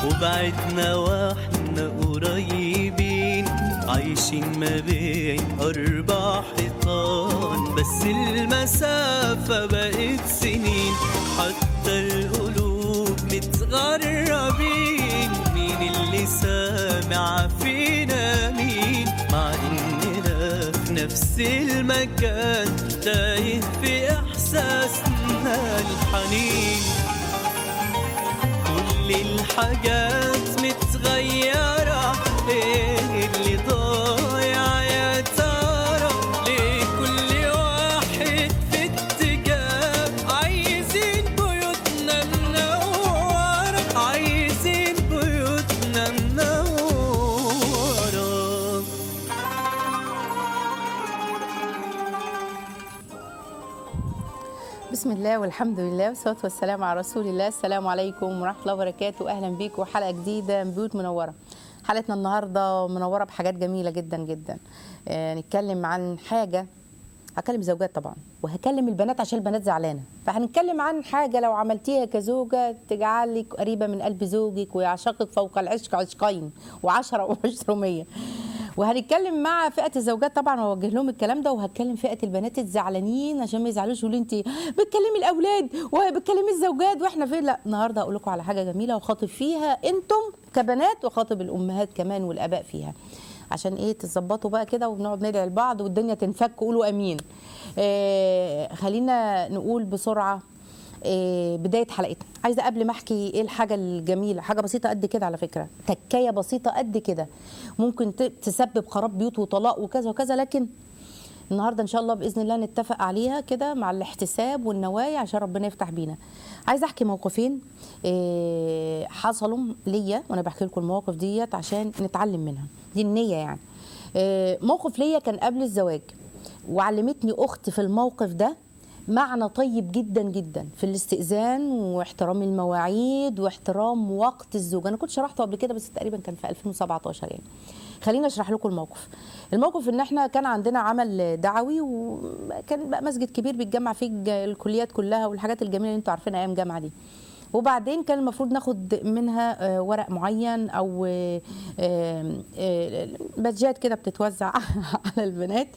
وبعدنا واحنا قريبين عايشين ما بين أربع حيطان بس المسافة بقت سنين حتى القلوب متغربين مين اللي سامع فينا مين مع إننا في نفس المكان تايه في إحساسنا الحنين كل الحاجات متغيرة ايه اللي ضايع يا ترى ليه كل واحد في اتجاه عايزين بيوتنا منورة عايزين بيوتنا منورة بسم الله والحمد لله والصلاة والسلام على رسول الله السلام عليكم ورحمة الله وبركاته أهلا بيكم حلقة جديدة من بيوت منورة حلقتنا النهاردة منورة بحاجات جميلة جدا جدا آه نتكلم عن حاجة هكلم زوجات طبعا وهكلم البنات عشان البنات زعلانة فهنتكلم عن حاجة لو عملتيها كزوجة تجعلك قريبة من قلب زوجك ويعشقك فوق العشق عشقين وعشرة وعشرمية وهنتكلم مع فئه الزوجات طبعا واوجه لهم الكلام ده وهتكلم فئه البنات الزعلانين عشان ما يزعلوش يقولوا انت بتكلمي الاولاد وبتكلمي الزوجات واحنا فين لا النهارده هقول لكم على حاجه جميله وخاطب فيها انتم كبنات وخاطب الامهات كمان والاباء فيها عشان ايه تظبطوا بقى كده وبنقعد ندعي لبعض والدنيا تنفك قولوا امين آه خلينا نقول بسرعه آه، بدايه حلقتنا عايزه قبل ما احكي ايه الحاجه الجميله حاجه بسيطه قد كده على فكره تكايه بسيطه قد كده ممكن ت- تسبب خراب بيوت وطلاق وكذا وكذا لكن النهارده ان شاء الله باذن الله نتفق عليها كده مع الاحتساب والنوايا عشان ربنا يفتح بينا عايزه احكي موقفين إيه حصلوا ليا وانا بحكي لكم المواقف ديت عشان نتعلم منها دي النيه يعني إيه موقف ليا كان قبل الزواج وعلمتني اختي في الموقف ده معنى طيب جدا جدا في الاستئذان واحترام المواعيد واحترام وقت الزوج انا كنت شرحته قبل كده بس تقريبا كان في 2017 يعني خليني اشرح لكم الموقف الموقف ان احنا كان عندنا عمل دعوي وكان بقى مسجد كبير بيتجمع فيه الج- الكليات كلها والحاجات الجميله اللي انتوا عارفينها ايام جامعه دي وبعدين كان المفروض ناخد منها آه، ورق معين او آه، آه، آه، بادجات كده بتتوزع على البنات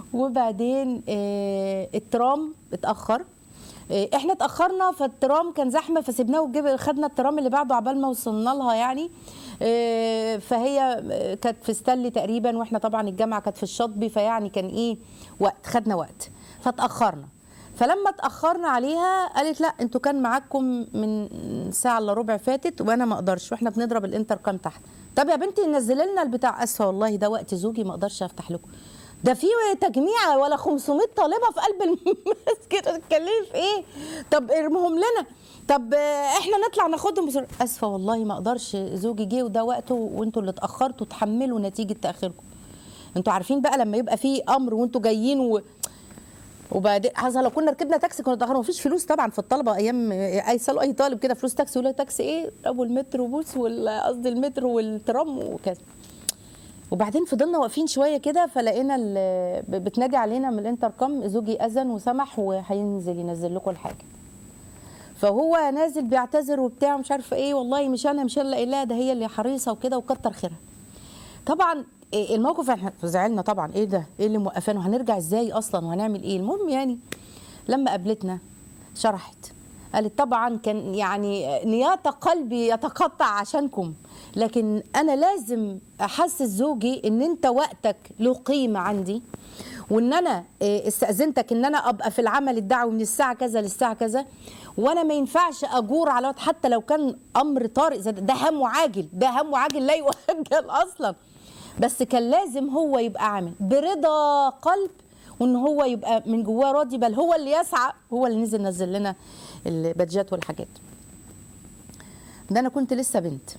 وبعدين آه، الترام اتاخر آه، احنا اتاخرنا فالترام كان زحمه فسيبناه وجيب خدنا الترام اللي بعده عبال ما وصلنا لها يعني آه، فهي آه، كانت في ستانلي تقريبا واحنا طبعا الجامعه كانت في الشاطبي فيعني كان ايه وقت خدنا وقت فاتاخرنا فلما اتاخرنا عليها قالت لا انتوا كان معاكم من ساعه الا ربع فاتت وانا ما اقدرش واحنا بنضرب الانتركم تحت طب يا بنتي نزلي لنا البتاع اسفه والله ده وقت زوجي ما اقدرش افتح لكم ده في تجميع ولا 500 طالبه في قلب المسجد تتكلمي في ايه طب ارمهم لنا طب آه، احنا نطلع ناخدهم بسرعه اسفه والله ما اقدرش زوجي جه وده وقته وانتوا اللي اتاخرتوا تحملوا نتيجه تاخيركم انتوا عارفين بقى لما يبقى في امر وانتوا جايين و... وبعدين حصل لو كنا ركبنا تاكسي كنا اتاخرنا مفيش فلوس طبعا في الطلبه ايام اي سالوا اي طالب كده فلوس تاكسي ولا تاكسي ايه ابو المترو بوس ولا قصدي المترو والترام وكذا وبعدين فضلنا واقفين شويه كده فلقينا ال- ب- بتنادي علينا من الانتركم زوجي اذن وسمح وهينزل ينزل لكم الحاجه فهو نازل بيعتذر وبتاع مش عارفه ايه والله مش انا مش انا لا ده هي اللي حريصه وكده وكتر خيرها طبعا إيه الموقف احنا زعلنا طبعا ايه ده ايه اللي موقفانا وهنرجع ازاي اصلا وهنعمل ايه المهم يعني لما قابلتنا شرحت قالت طبعا كان يعني نيات قلبي يتقطع عشانكم لكن انا لازم احسس زوجي ان انت وقتك له قيمه عندي وان انا إيه، استاذنتك ان انا ابقى في العمل الدعوي من الساعه كذا للساعه كذا وانا ما ينفعش اجور على وقت حتى لو كان امر طارئ زي ده ده هم عاجل ده هم عاجل لا يؤجل اصلا بس كان لازم هو يبقى عامل برضا قلب وان هو يبقى من جواه راضي بل هو اللي يسعى هو اللي نزل نزل لنا البادجات والحاجات ده انا كنت لسه بنت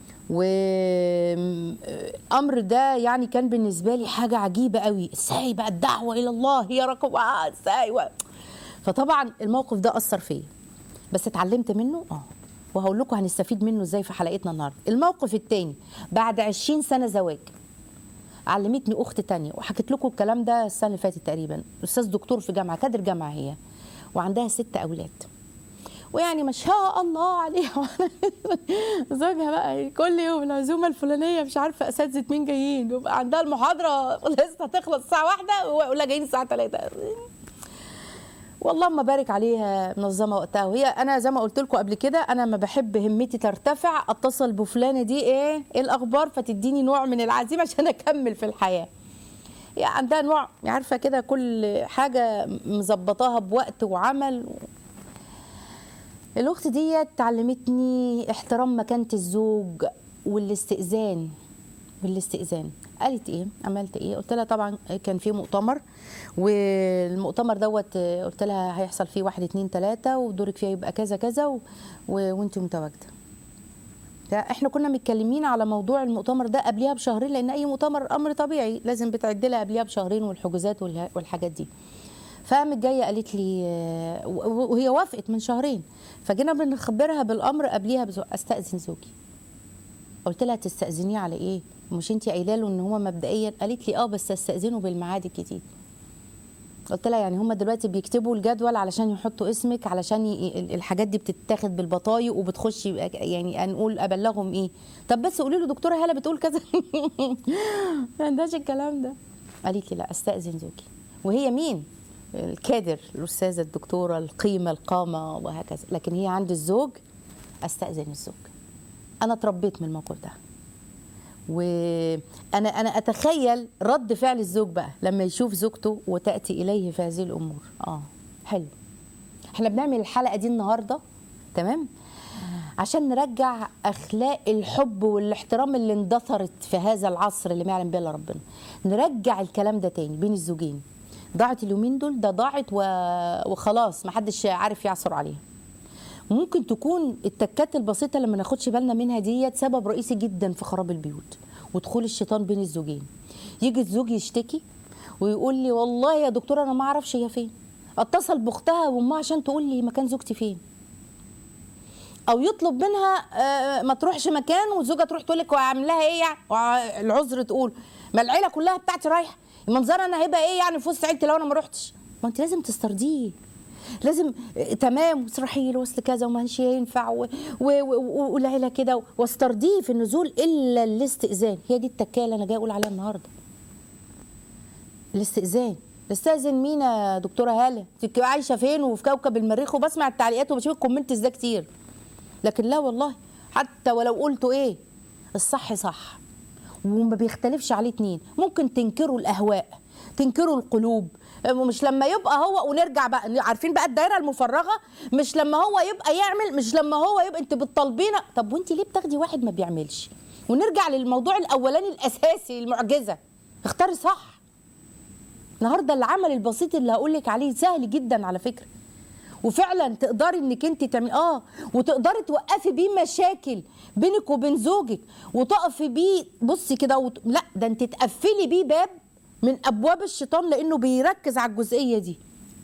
وامر ده يعني كان بالنسبه لي حاجه عجيبه قوي ازاي بقى الدعوه الى الله هي رقم واحد ازاي و... فطبعا الموقف ده اثر فيا بس اتعلمت منه اه وهقول لكم هنستفيد منه ازاي في حلقتنا النهارده الموقف التاني بعد 20 سنه زواج علمتني اخت تانية وحكيت لكم الكلام ده السنه اللي فاتت تقريبا استاذ دكتور في جامعه كادر جامعه هي وعندها ست اولاد ويعني ما شاء الله عليها زوجها بقى كل يوم العزومه الفلانيه مش عارفه اساتذه مين جايين ويبقى عندها المحاضره لسه هتخلص الساعه واحدة ولا جايين الساعه 3 والله ما بارك عليها منظمه وقتها وهي انا زي ما قلت لكم قبل كده انا ما بحب همتي ترتفع اتصل بفلانه دي ايه ايه الاخبار فتديني نوع من العزيمه عشان اكمل في الحياه هي عندها نوع عارفه كده كل حاجه مظبطاها بوقت وعمل الاخت ديت تعلمتني احترام مكانه الزوج والاستئذان والاستئذان قالت ايه عملت ايه قلت لها طبعا كان في مؤتمر والمؤتمر دوت قلت لها هيحصل فيه واحد اتنين تلاته ودورك فيها يبقى كذا كذا و... و... وانت متواجده احنا كنا متكلمين على موضوع المؤتمر ده قبلها بشهرين لان اي مؤتمر امر طبيعي لازم بتعد لها قبلها بشهرين والحجوزات والها- والحاجات دي فقامت جايه قالت لي آه، و- وهي وافقت من شهرين فجينا بنخبرها بالامر قبليها بزو... استاذن زوجي قلت لها تستاذنيه على ايه مش انت قايله له ان هو مبدئيا قالت لي اه بس استاذنه بالميعاد الجديد قلت لها يعني هم دلوقتي بيكتبوا الجدول علشان يحطوا اسمك علشان ي... الحاجات دي بتتاخد بالبطايق وبتخش يعني هنقول ابلغهم ايه طب بس قولي له دكتوره هاله بتقول كذا ما عندهاش الكلام ده قالت لي لا استاذن زوجي وهي مين الكادر الاستاذه الدكتوره القيمه القامه وهكذا لكن هي عند الزوج استاذن الزوج انا اتربيت من الموقف ده وانا انا اتخيل رد فعل الزوج بقى لما يشوف زوجته وتاتي اليه في هذه الامور اه حلو احنا بنعمل الحلقه دي النهارده تمام عشان نرجع اخلاق الحب والاحترام اللي اندثرت في هذا العصر اللي ما يعلم به الا ربنا نرجع الكلام ده تاني بين الزوجين ضاعت اليومين دول ده ضاعت و... وخلاص محدش عارف يعثر عليها ممكن تكون التكات البسيطة اللي ما ناخدش بالنا منها ديت سبب رئيسي جدا في خراب البيوت ودخول الشيطان بين الزوجين يجي الزوج يشتكي ويقول لي والله يا دكتورة أنا ما أعرفش هي فين اتصل باختها وامها عشان تقول لي مكان زوجتي فين او يطلب منها آه، ما تروحش مكان والزوجه تروح تقول لك وعاملاها ايه يعني وع- العذر تقول ما العيله كلها بتاعتي رايحه منظر انا هيبقى ايه يعني في وسط عيلتي لو انا ما رحتش ما انت لازم تسترضيه لازم آه، تمام وتروحي له وصل كذا وما هنش ينفع و- و- و- والعيله كده واسترضيه في النزول الا الاستئذان هي دي التكايه اللي انا جاي اقول عليها النهارده الاستئذان استاذن مين يا دكتوره هاله انت عايشه فين وفي كوكب المريخ وبسمع التعليقات وبشوف الكومنتس ده كتير لكن لا والله حتى ولو قلتوا ايه الصح صح وما بيختلفش عليه اتنين ممكن تنكروا الاهواء تنكروا القلوب مش لما يبقى هو ونرجع بقى عارفين بقى الدايره المفرغه مش لما هو يبقى يعمل مش لما هو يبقى انت بتطالبينا طب وانت ليه بتاخدي واحد ما بيعملش ونرجع للموضوع الاولاني الاساسي المعجزه اختاري صح النهارده العمل البسيط اللي هقول لك عليه سهل جدا على فكره وفعلا تقدري انك انت تعملي اه وتقدري توقفي بيه مشاكل بينك وبين زوجك وتقفي بيه بصي كده وت... لا ده انت تقفلي بيه باب من ابواب الشيطان لانه بيركز على الجزئيه دي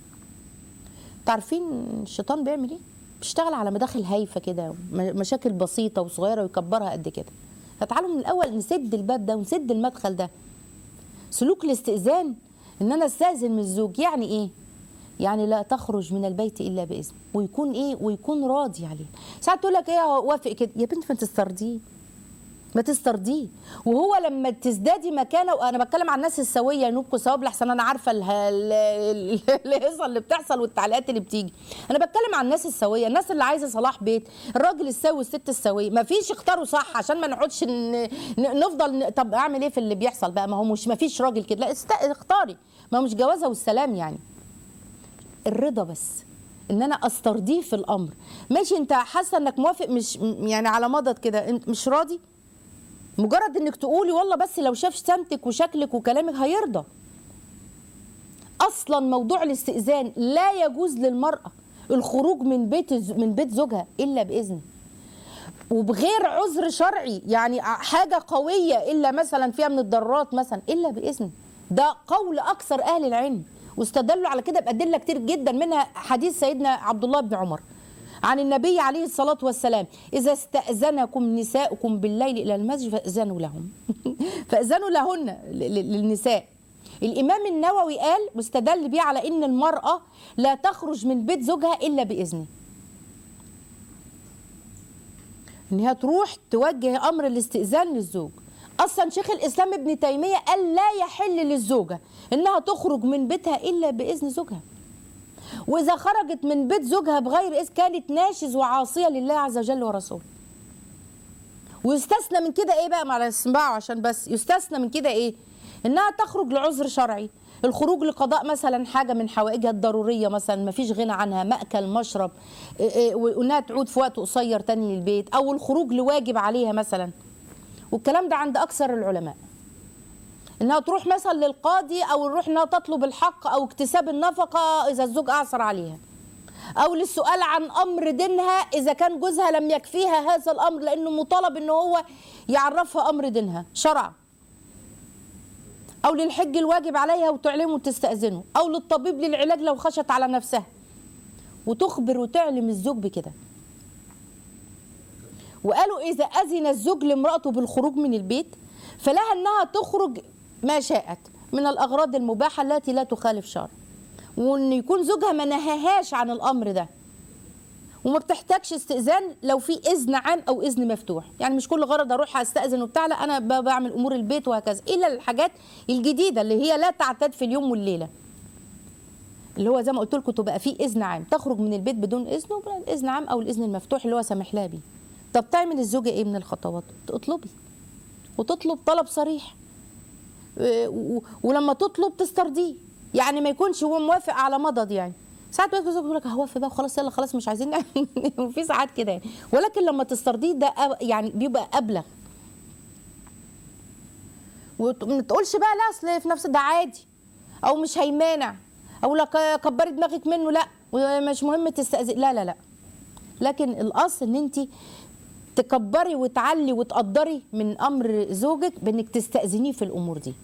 تعرفين الشيطان بيعمل ايه بيشتغل على مداخل هايفه كده م- مشاكل بسيطه وصغيره ويكبرها قد كده فتعالوا من الاول نسد الباب ده ونسد المدخل ده سلوك الاستئذان ان انا استاذن من الزوج يعني ايه يعني لا تخرج من البيت الا باذن ويكون ايه ويكون راضي عليه ساعات تقول لك ايه هو وافق كده يا بنت ما تسترضيه ما تسترضيه وهو لما تزدادي مكانه وانا بتكلم عن الناس السويه ينوبكم ثواب لحسن انا عارفه ال- ال- ال- الهيصه اللي بتحصل والتعليقات اللي بتيجي انا بتكلم عن الناس السويه الناس اللي عايزه صلاح بيت الراجل السوي والست السويه ما فيش اختاروا صح عشان ما نقعدش ن- ن- نفضل ن- طب اعمل ايه في اللي بيحصل بقى ما هو مش ما فيش راجل كده لا است- اختاري ما هو مش جوازه والسلام يعني الرضا بس ان انا استرضيه في الامر ماشي انت حاسه انك موافق مش م- يعني على مضض كده انت مش راضي مجرد انك تقولي والله بس لو شاف سمتك وشكلك وكلامك هيرضى اصلا موضوع الاستئذان لا يجوز للمراه الخروج من بيت الز- من بيت زوجها الا باذن وبغير عذر شرعي يعني حاجه قويه الا مثلا فيها من الضرات مثلا الا باذن ده قول اكثر اهل العلم واستدلوا على كده بادله كتير جدا منها حديث سيدنا عبد الله بن عمر عن النبي عليه الصلاة والسلام إذا استأذنكم نساؤكم بالليل إلى المسجد فأذنوا لهم فأذنوا لهن ل- ل- للنساء الإمام النووي قال واستدل بيه على إن المرأة لا تخرج من بيت زوجها إلا بإذنه ان هي تروح توجه امر الاستئذان للزوج اصلا شيخ الاسلام ابن تيميه قال لا يحل للزوجه انها تخرج من بيتها الا باذن زوجها واذا خرجت من بيت زوجها بغير اذن كانت ناشز وعاصيه لله عز وجل ورسوله ويستثنى من كده ايه بقى معلش اسمعوا عشان بس يستثنى من كده ايه انها تخرج لعذر شرعي الخروج لقضاء مثلا حاجه من حوائجها الضروريه مثلا ما فيش غنى عنها ماكل مشرب إيه إيه وانها تعود في وقت قصير تاني للبيت او الخروج لواجب عليها مثلا والكلام ده عند اكثر العلماء انها تروح مثلا للقاضي او نروح انها تطلب الحق او اكتساب النفقه اذا الزوج اعثر عليها او للسؤال عن امر دينها اذا كان جوزها لم يكفيها هذا الامر لانه مطالب ان هو يعرفها امر دينها شرعا او للحج الواجب عليها وتعلمه وتستاذنه او للطبيب للعلاج لو خشت على نفسها وتخبر وتعلم الزوج بكده وقالوا اذا اذن الزوج لامراته بالخروج من البيت فلها انها تخرج ما شاءت من الاغراض المباحه التي لا تخالف شرع وان يكون زوجها ما نهاهاش عن الامر ده وما بتحتاجش استئذان لو في اذن عام او اذن مفتوح يعني مش كل غرض اروح استاذن وبتاع لا انا ب- بعمل امور البيت وهكذا الا الحاجات الجديده اللي هي لا تعتاد في اليوم والليله اللي هو زي ما قلت لكم تبقى في اذن عام تخرج من البيت بدون اذن وبدون اذن عام او الاذن المفتوح اللي هو سامح لها بيه طب تعمل الزوجه ايه من الخطوات تطلبي وتطلب طلب صريح و- و- ولما تطلب تسترضيه يعني ما يكونش هو موافق على مضض يعني ساعات بيجي زوج يقول لك هوافق بقى وخلاص يلا خلاص مش عايزين نعمل وفي ساعات كده يعني ولكن لما تسترضيه ده أب- يعني بيبقى ابلغ وما تقولش بقى لا اصل في نفس ده عادي او مش هيمانع او لا ك- كبري دماغك منه لا ومش مهم تستأذن لا لا لا لكن الاصل ان انت تكبري وتعلي وتقدري من امر زوجك بانك تستاذنيه في الامور دي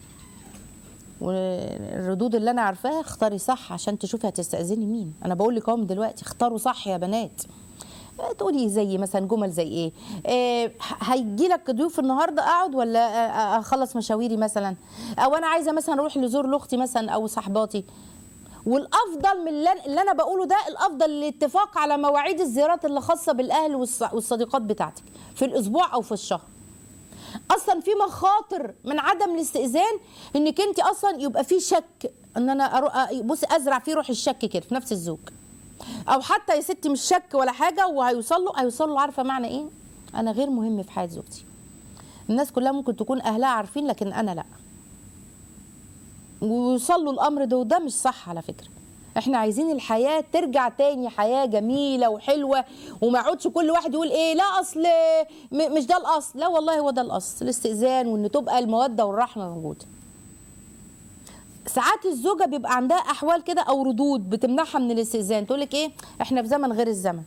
والردود اللي انا عارفاها اختاري صح عشان تشوفي هتستاذني مين انا بقول لك اهو من دلوقتي اختاروا صح يا بنات تقولي زي مثلا جمل زي ايه, إيه هيجي لك ضيوف النهارده اقعد ولا آه، آه، اخلص مشاويري مثلا او انا عايزه مثلا اروح لزور لاختي مثلا او صاحباتي والافضل من اللي أنا- اللي انا بقوله ده الافضل الاتفاق على مواعيد الزيارات اللي خاصه بالاهل والص- والصديقات بتاعتك في الاسبوع او في الشهر اصلا في مخاطر من عدم الاستئذان انك انت اصلا يبقى في شك ان انا أرو- بصي ازرع فيه روح الشك كده في نفس الزوج او حتى يا ستي مش شك ولا حاجه وهيوصل له هيوصل له عارفه معنى ايه انا غير مهم في حياه زوجتي الناس كلها ممكن تكون اهلها عارفين لكن انا لا ويوصل له الامر ده وده مش صح على فكره احنا عايزين الحياه ترجع تاني حياه جميله وحلوه وما يقعدش كل واحد يقول ايه لا اصل م- مش ده الاصل لا والله هو ده الاصل الاستئذان وان تبقى الموده والرحمه موجوده ساعات الزوجه بيبقى عندها احوال كده او ردود بتمنعها من الاستئذان تقول لك ايه احنا في زمن غير الزمن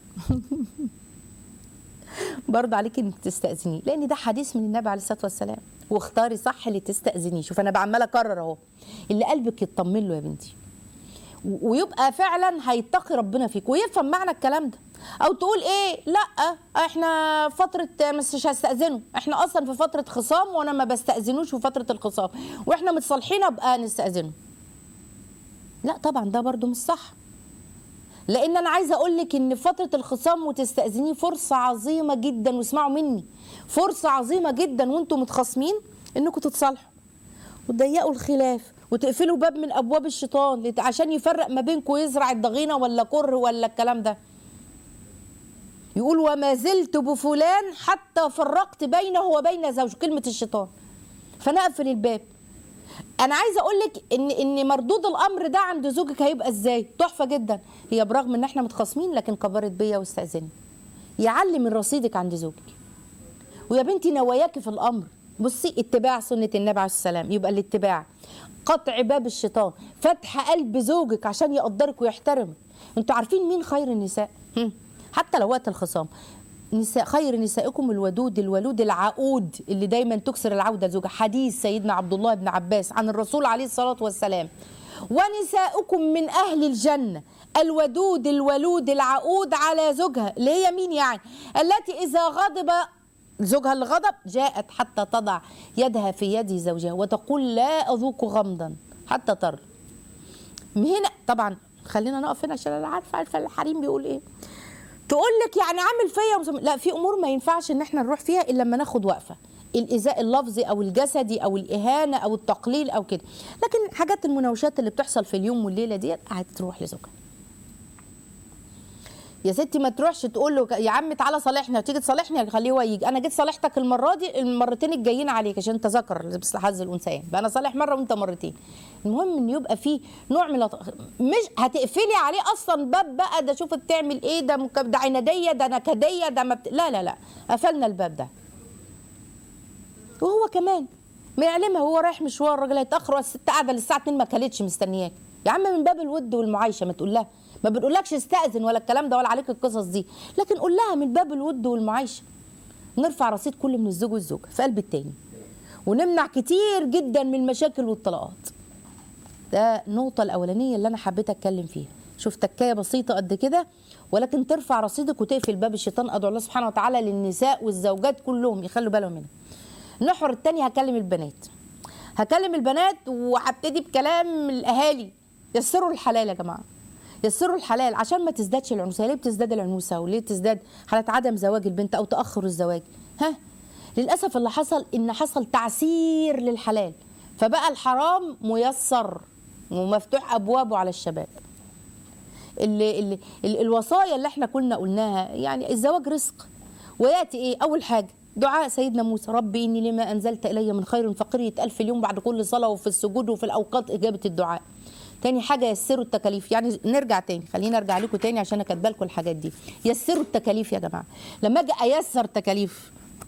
برضه عليك انك تستاذنيه لان ده حديث من النبي عليه الصلاه والسلام واختاري صح اللي تستاذنيه شوف انا بعمله اكرر اهو اللي قلبك يطمن له يا بنتي و- ويبقى فعلا هيتقي ربنا فيك ويفهم معنى الكلام ده او تقول ايه لا احنا فتره مش هستاذنه احنا اصلا في فتره خصام وانا ما بستاذنوش في فتره الخصام واحنا متصالحين ابقى نستاذنه لا طبعا ده برضو مش صح لان انا عايزه اقول لك ان فتره الخصام وتستاذنيه فرصه عظيمه جدا واسمعوا مني فرصه عظيمه جدا وانتم متخاصمين انكم تتصالحوا وتضيقوا الخلاف وتقفلوا باب من ابواب الشيطان لت- عشان يفرق ما بينكم ويزرع الضغينه ولا كره ولا الكلام ده يقول وما زلت بفلان حتى فرقت بينه وبين زوجه كلمه الشيطان فانا اقفل الباب انا عايزه اقول لك ان ان مردود الامر ده عند زوجك هيبقى ازاي تحفه جدا هي برغم ان احنا متخاصمين لكن كبرت بيا واستاذني يعلي من رصيدك عند زوجك ويا بنتي نواياكي في الامر بصي اتباع سنه النبي عليه السلام يبقى الاتباع قطع باب الشيطان فتح قلب زوجك عشان يقدرك ويحترمك انتوا عارفين مين خير النساء هم. حتى لو وقت الخصام نساء خير نسائكم الودود الولود العقود اللي دايما تكسر العوده لزوجها حديث سيدنا عبد الله بن عباس عن الرسول عليه الصلاه والسلام ونساؤكم من اهل الجنه الودود الولود العقود على زوجها اللي هي مين يعني التي اذا غضب زوجها اللي غضب جاءت حتى تضع يدها في يد زوجها وتقول لا اذوق غمضا حتى تر من هنا طبعا خلينا نقف هنا عشان انا عارفه عارفه الحريم بيقول ايه تقول لك يعني عامل فيا ومسم... لا في امور ما ينفعش ان احنا نروح فيها الا لما ناخد وقفه الايذاء اللفظي او الجسدي او الاهانه او التقليل او كده لكن حاجات المناوشات اللي بتحصل في اليوم والليله دي هتروح لزوجها يا ستي ما تروحش تقول له يا عم تعالى صالحني تيجي تصالحني خليه هو يجي انا جيت صالحتك المره دي المرتين الجايين عليك عشان انت ذكر لبس حظ الانثيين بقى انا صالح مره وانت مرتين المهم ان يبقى فيه نوع من الط- مش هتقفلي عليه اصلا باب بقى ده شوف بتعمل ايه ده مك... ده عناديه ده نكديه ده ما بت... لا لا لا قفلنا الباب ده وهو كمان ما يعلمها هو رايح مشوار الراجل هيتاخر والست قاعده للساعه 2 ما كلتش مستنياك يا عم من باب الود والمعايشه ما تقول لها ما بنقولكش استاذن ولا الكلام ده ولا عليك القصص دي لكن قول لها من باب الود والمعايشه نرفع رصيد كل من الزوج والزوجه في قلب التاني ونمنع كتير جدا من المشاكل والطلاقات ده النقطة الأولانية اللي أنا حبيت أتكلم فيها شوف تكاية بسيطة قد كده ولكن ترفع رصيدك وتقفل باب الشيطان أدعو الله سبحانه وتعالى للنساء والزوجات كلهم يخلوا بالهم منها المحور التاني هكلم البنات هكلم البنات وهبتدي بكلام الأهالي يسروا الحلال يا جماعة يسروا الحلال عشان ما تزدادش العنوسة ليه بتزداد العنوسة وليه تزداد حالة عدم زواج البنت أو تأخر الزواج ها للأسف اللي حصل إن حصل تعسير للحلال فبقى الحرام ميسر ومفتوح أبوابه على الشباب اللي اللي ال- الوصايا اللي احنا كنا قلناها يعني الزواج رزق وياتي ايه اول حاجه دعاء سيدنا موسى ربي اني لما انزلت الي من خير فقير يتقال في اليوم بعد كل صلاه وفي السجود وفي الاوقات اجابه الدعاء تاني حاجه يسروا التكاليف يعني نرجع تاني خلينا ارجع لكم تاني عشان انا كاتبه لكم الحاجات دي يسروا التكاليف يا جماعه لما اجي ايسر تكاليف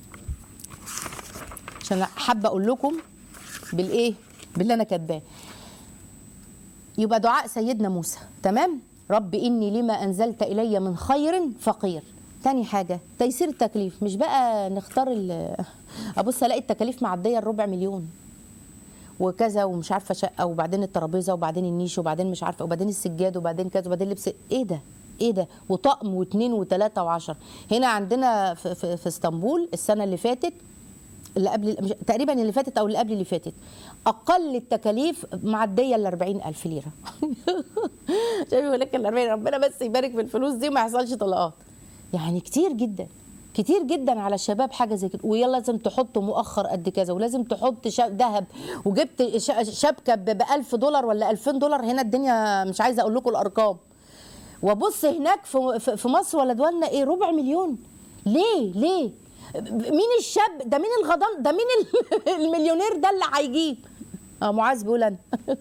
عشان حابه اقول لكم بالايه باللي انا كاتباه يبقى دعاء سيدنا موسى تمام رب إني لما أنزلت إلي من خير فقير تاني حاجة تيسير التكليف مش بقى نختار ال- أبص ألاقي التكاليف معدية الربع مليون وكذا ومش عارفه شقه وبعدين الترابيزه وبعدين النيش وبعدين مش عارفه وبعدين السجاد وبعدين كذا وبعدين لبس ايه ده؟ ايه ده؟ وطقم واثنين وثلاثه وعشر هنا عندنا في, في, في اسطنبول السنه اللي فاتت اللي قبل مش تقريبا اللي فاتت او اللي قبل اللي فاتت اقل التكاليف معديه ال 40000 ليره شايف يقول لك ال 40 ربنا بس يبارك في الفلوس دي وما يحصلش طلاقات يعني كتير جدا كتير جدا على الشباب حاجه زي كده ويلا لازم تحط مؤخر قد كذا ولازم تحط شا- ذهب وجبت ش- شبكه ب 1000 دولار ولا 2000 دولار هنا الدنيا مش عايزه اقول لكم الارقام وابص هناك في في- في مصر ولا دولنا ايه ربع مليون ليه ليه مين الشاب ده مين الغضان ده مين ال- المليونير ده اللي هيجيب اه معاذ بيقول انا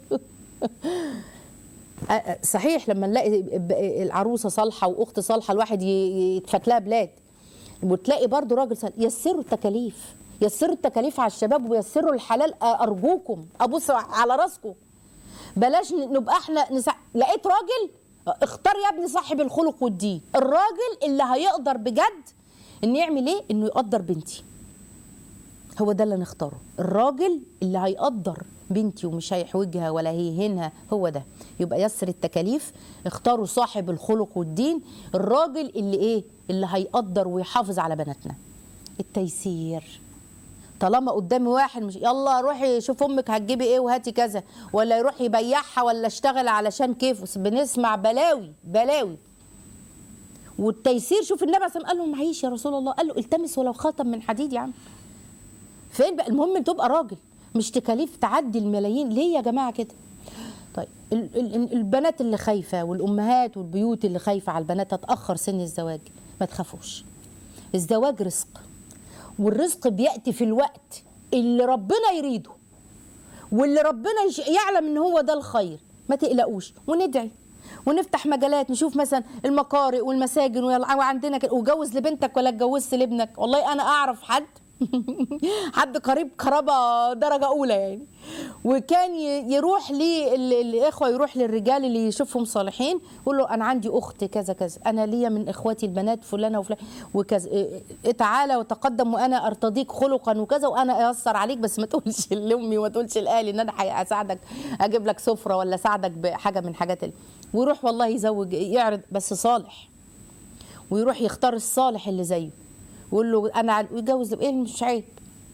آه، آه، صحيح لما نلاقي ب- العروسه صالحه واخت صالحه الواحد ي- يتفات لها بلاد وتلاقي برضو راجل صالح يسروا التكاليف يسروا التكاليف على الشباب ويسروا الحلال آه، ارجوكم ابص على راسكم بلاش ن- نبقى احنا نسع... لقيت راجل اختار يا ابني صاحب الخلق والدين الراجل اللي هيقدر بجد ان يعمل ايه انه يقدر بنتي هو ده اللي نختاره الراجل اللي هيقدر بنتي ومش هيحوجها ولا هيهنها هو ده يبقى يسر التكاليف اختاروا صاحب الخلق والدين الراجل اللي ايه اللي هيقدر ويحافظ على بناتنا التيسير طالما قدامي واحد مش يلا روحي شوف امك هتجيبي ايه وهاتي كذا ولا يروح يبيعها ولا اشتغل علشان كيفه بنسمع بلاوي بلاوي والتيسير شوف النبي عليه الصلاة والسلام قال له معيش يا رسول الله قال له التمس ولو خاتم من حديد يا عم فين بقى المهم تبقى راجل مش تكاليف تعدي الملايين ليه يا جماعه كده طيب ال- ال- البنات اللي خايفه والامهات والبيوت اللي خايفه على البنات تتاخر سن الزواج ما تخافوش الزواج رزق والرزق بياتي في الوقت اللي ربنا يريده واللي ربنا يش- يعلم ان هو ده الخير ما تقلقوش وندعي ونفتح مجالات نشوف مثلا المقارئ والمساجد ويلا- وعندنا كده وجوز لبنتك ولا اتجوزت لابنك والله انا اعرف حد حد قريب قرابه درجه اولى يعني وكان ي- يروح للاخوه يروح للرجال اللي يشوفهم صالحين يقول له انا عندي اخت كذا كذا انا ليا من اخواتي البنات فلانه وفلان وكذا إيه- إيه تعالى وتقدم وانا ارتضيك خلقا وكذا وانا ايسر عليك بس ما تقولش لامي وما تقولش لاهلي ان انا حي- اساعدك اجيب لك سفره ولا اساعدك بحاجه من حاجات ال... ويروح والله يزوج يعرض بس صالح ويروح يختار الصالح اللي زيه ويقول له انا عن- ويتجوز ايه مش عيب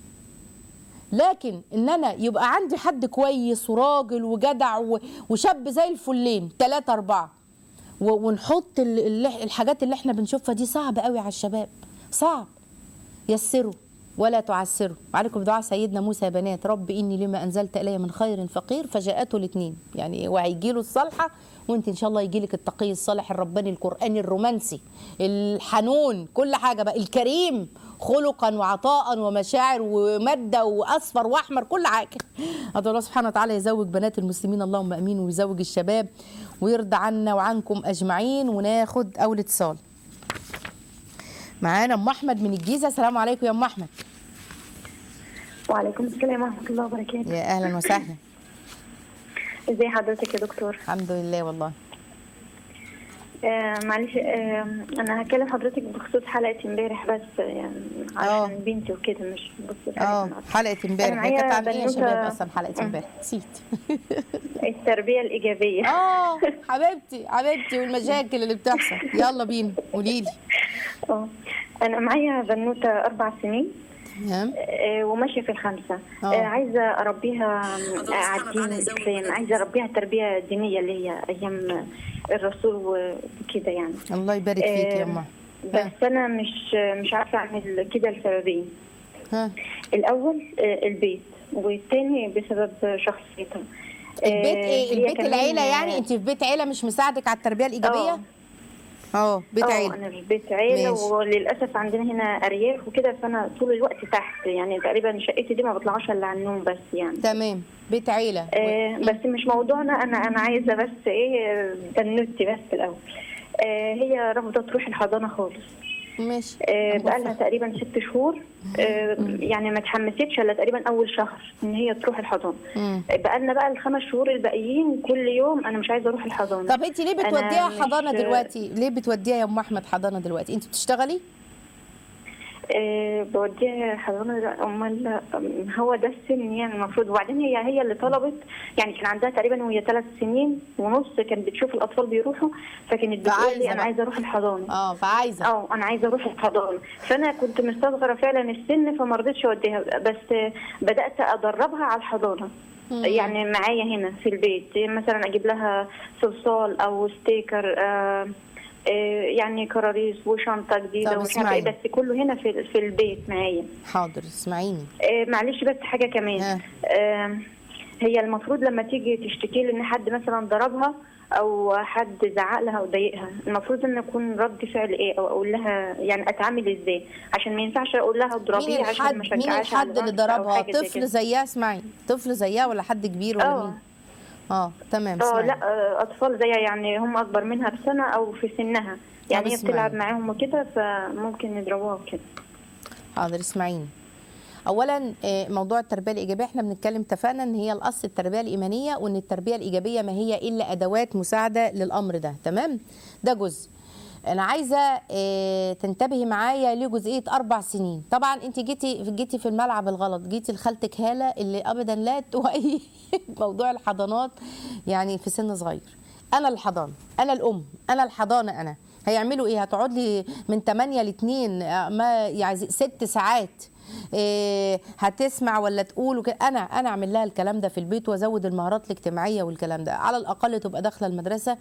لكن ان انا يبقى عندي حد كويس وراجل وجدع و- وشاب زي الفلين ثلاثة أربعة و- ونحط ال- ال- الحاجات اللي احنا بنشوفها دي صعب قوي على الشباب صعب يسروا ولا تعسروا وعليكم بدعاء سيدنا موسى يا بنات رب اني لما انزلت الي من خير فقير فجاءته الاثنين يعني وهيجي له الصالحه وانت ان شاء الله يجي لك التقي الصالح الرباني القراني الرومانسي الحنون كل حاجه بقى الكريم خلقا وعطاء ومشاعر وماده واصفر واحمر كل حاجه أدعو الله سبحانه وتعالى يزوج بنات المسلمين اللهم امين ويزوج الشباب ويرضى عنا وعنكم اجمعين وناخد اول اتصال معانا ام احمد من الجيزه السلام عليكم يا ام احمد وعليكم السلام ورحمة الله وبركاته يا اهلا وسهلا ازي حضرتك يا دكتور الحمد لله والله آه معلش آه انا هكلم حضرتك بخصوص حلقة امبارح بس يعني آه. عشان بنتي وكده مش بخصوص اه حلقة حلقه امبارح أنا هي كانت عن معايا ايه يا شباب بنوتة- اصلا حلقه مم. امبارح نسيت التربية الإيجابية اه حبيبتي حبيبتي والمشاكل اللي بتحصل يلا بينا قولي لي اه انا معايا بنوتة اربع سنين تمام آه، وماشية في الخمسة آه. آه، عايزة أربيها آه، على الدين الإسلام عايزة أربيها تربية دينية اللي هي أيام الرسول وكده يعني الله يبارك فيك يا ام آه، أحمد. بس أنا مش مش عارفة أعمل كده لسببين ها الأول آه، البيت والتاني بسبب شخصيتها البيت آه، ايه هي البيت كمان- العيله يعني انت في بيت عيله مش مساعدك على التربيه الايجابيه آه. اه بيت اه عيله انا في بيت عيله ماشي. وللاسف عندنا هنا ارياف وكده فانا طول الوقت تحت يعني تقريبا شقتي دي ما بطلعش الا على النوم بس يعني تمام بيت عيله آه بس مش موضوعنا انا انا عايزه بس ايه آه، بنوتي بس الاول آه هي رافضه تروح الحضانه خالص ماشي آه أنا بقى لها موافقة. تقريبا ست شهور آه يعني ما اتحمستش الا تقريبا اول شهر ان هي تروح الحضانه مم. بقى لنا بقى الخمس شهور الباقيين كل يوم انا مش عايزه اروح الحضانه طب انت ليه أنا بتوديها مش- حضانه دلوقتي ليه بتوديها يا ام احمد حضانه دلوقتي انت بتشتغلي آه، بوديها حضانة لا، امال أم، هو ده السن يعني المفروض وبعدين هي هي اللي طلبت يعني كان عندها تقريبا وهي ثلاث سنين ونص كانت بتشوف الاطفال بيروحوا فكانت بتقول فعايزة لي انا بقى. عايزه اروح الحضانه اه فعايزه اه انا عايزه اروح الحضانه فانا كنت مستصغره فعلا السن فما رضيتش اوديها بس آه، بدات ادربها على الحضانه مم. يعني معايا هنا في البيت مثلا اجيب لها صلصال او ستيكر آه آه، يعني كراريس وشنطه جديده طب ومش عارفه ايه اسمعي. بس كله هنا في في البيت معايا حاضر اسمعيني آه، معلش بس حاجه ها. كمان آه، هي المفروض لما تيجي تشتكي لي ان حد مثلا ضربها او حد زعق لها او ضايقها المفروض ان يكون رد فعل ايه او اقول لها يعني اتعامل ازاي عشان ما ينفعش اقول لها مين اضربيه عشان الحد ما مين اشجعهاش على الحد اللي العنف أو ضربها حاجة زي طفل كده. زيها اسمعي طفل زيها ولا حد كبير ولا اه مين اه تمام اه اسمعي لا آه، اطفال زيها يعني هم اكبر منها بسنه او في سنها يعني هي اسمعي. بتلعب معاهم وكده فممكن يضربوها وكده حاضر اسمعيني اولا آه، موضوع التربيه الايجابيه احنا بنتكلم اتفقنا ان هي الاصل التربيه الايمانيه وان التربيه الايجابيه ما هي الا ادوات مساعده للامر ده تمام ده جزء انا عايزه آه، تنتبهي معايا لجزئيه اربع سنين طبعا انت جيتي جيتي في الملعب الغلط جيتي لخالتك هاله اللي ابدا لا تؤيد موضوع الحضانات يعني في سن صغير انا الحضانه انا الام انا الحضانه انا هيعملوا ايه هتقعد لي من 8 ل 2 ما يعني ست ساعات إيه هتسمع ولا تقول وكده انا انا اعمل لها الكلام ده في البيت وازود المهارات الاجتماعيه والكلام ده على الاقل تبقى داخله المدرسه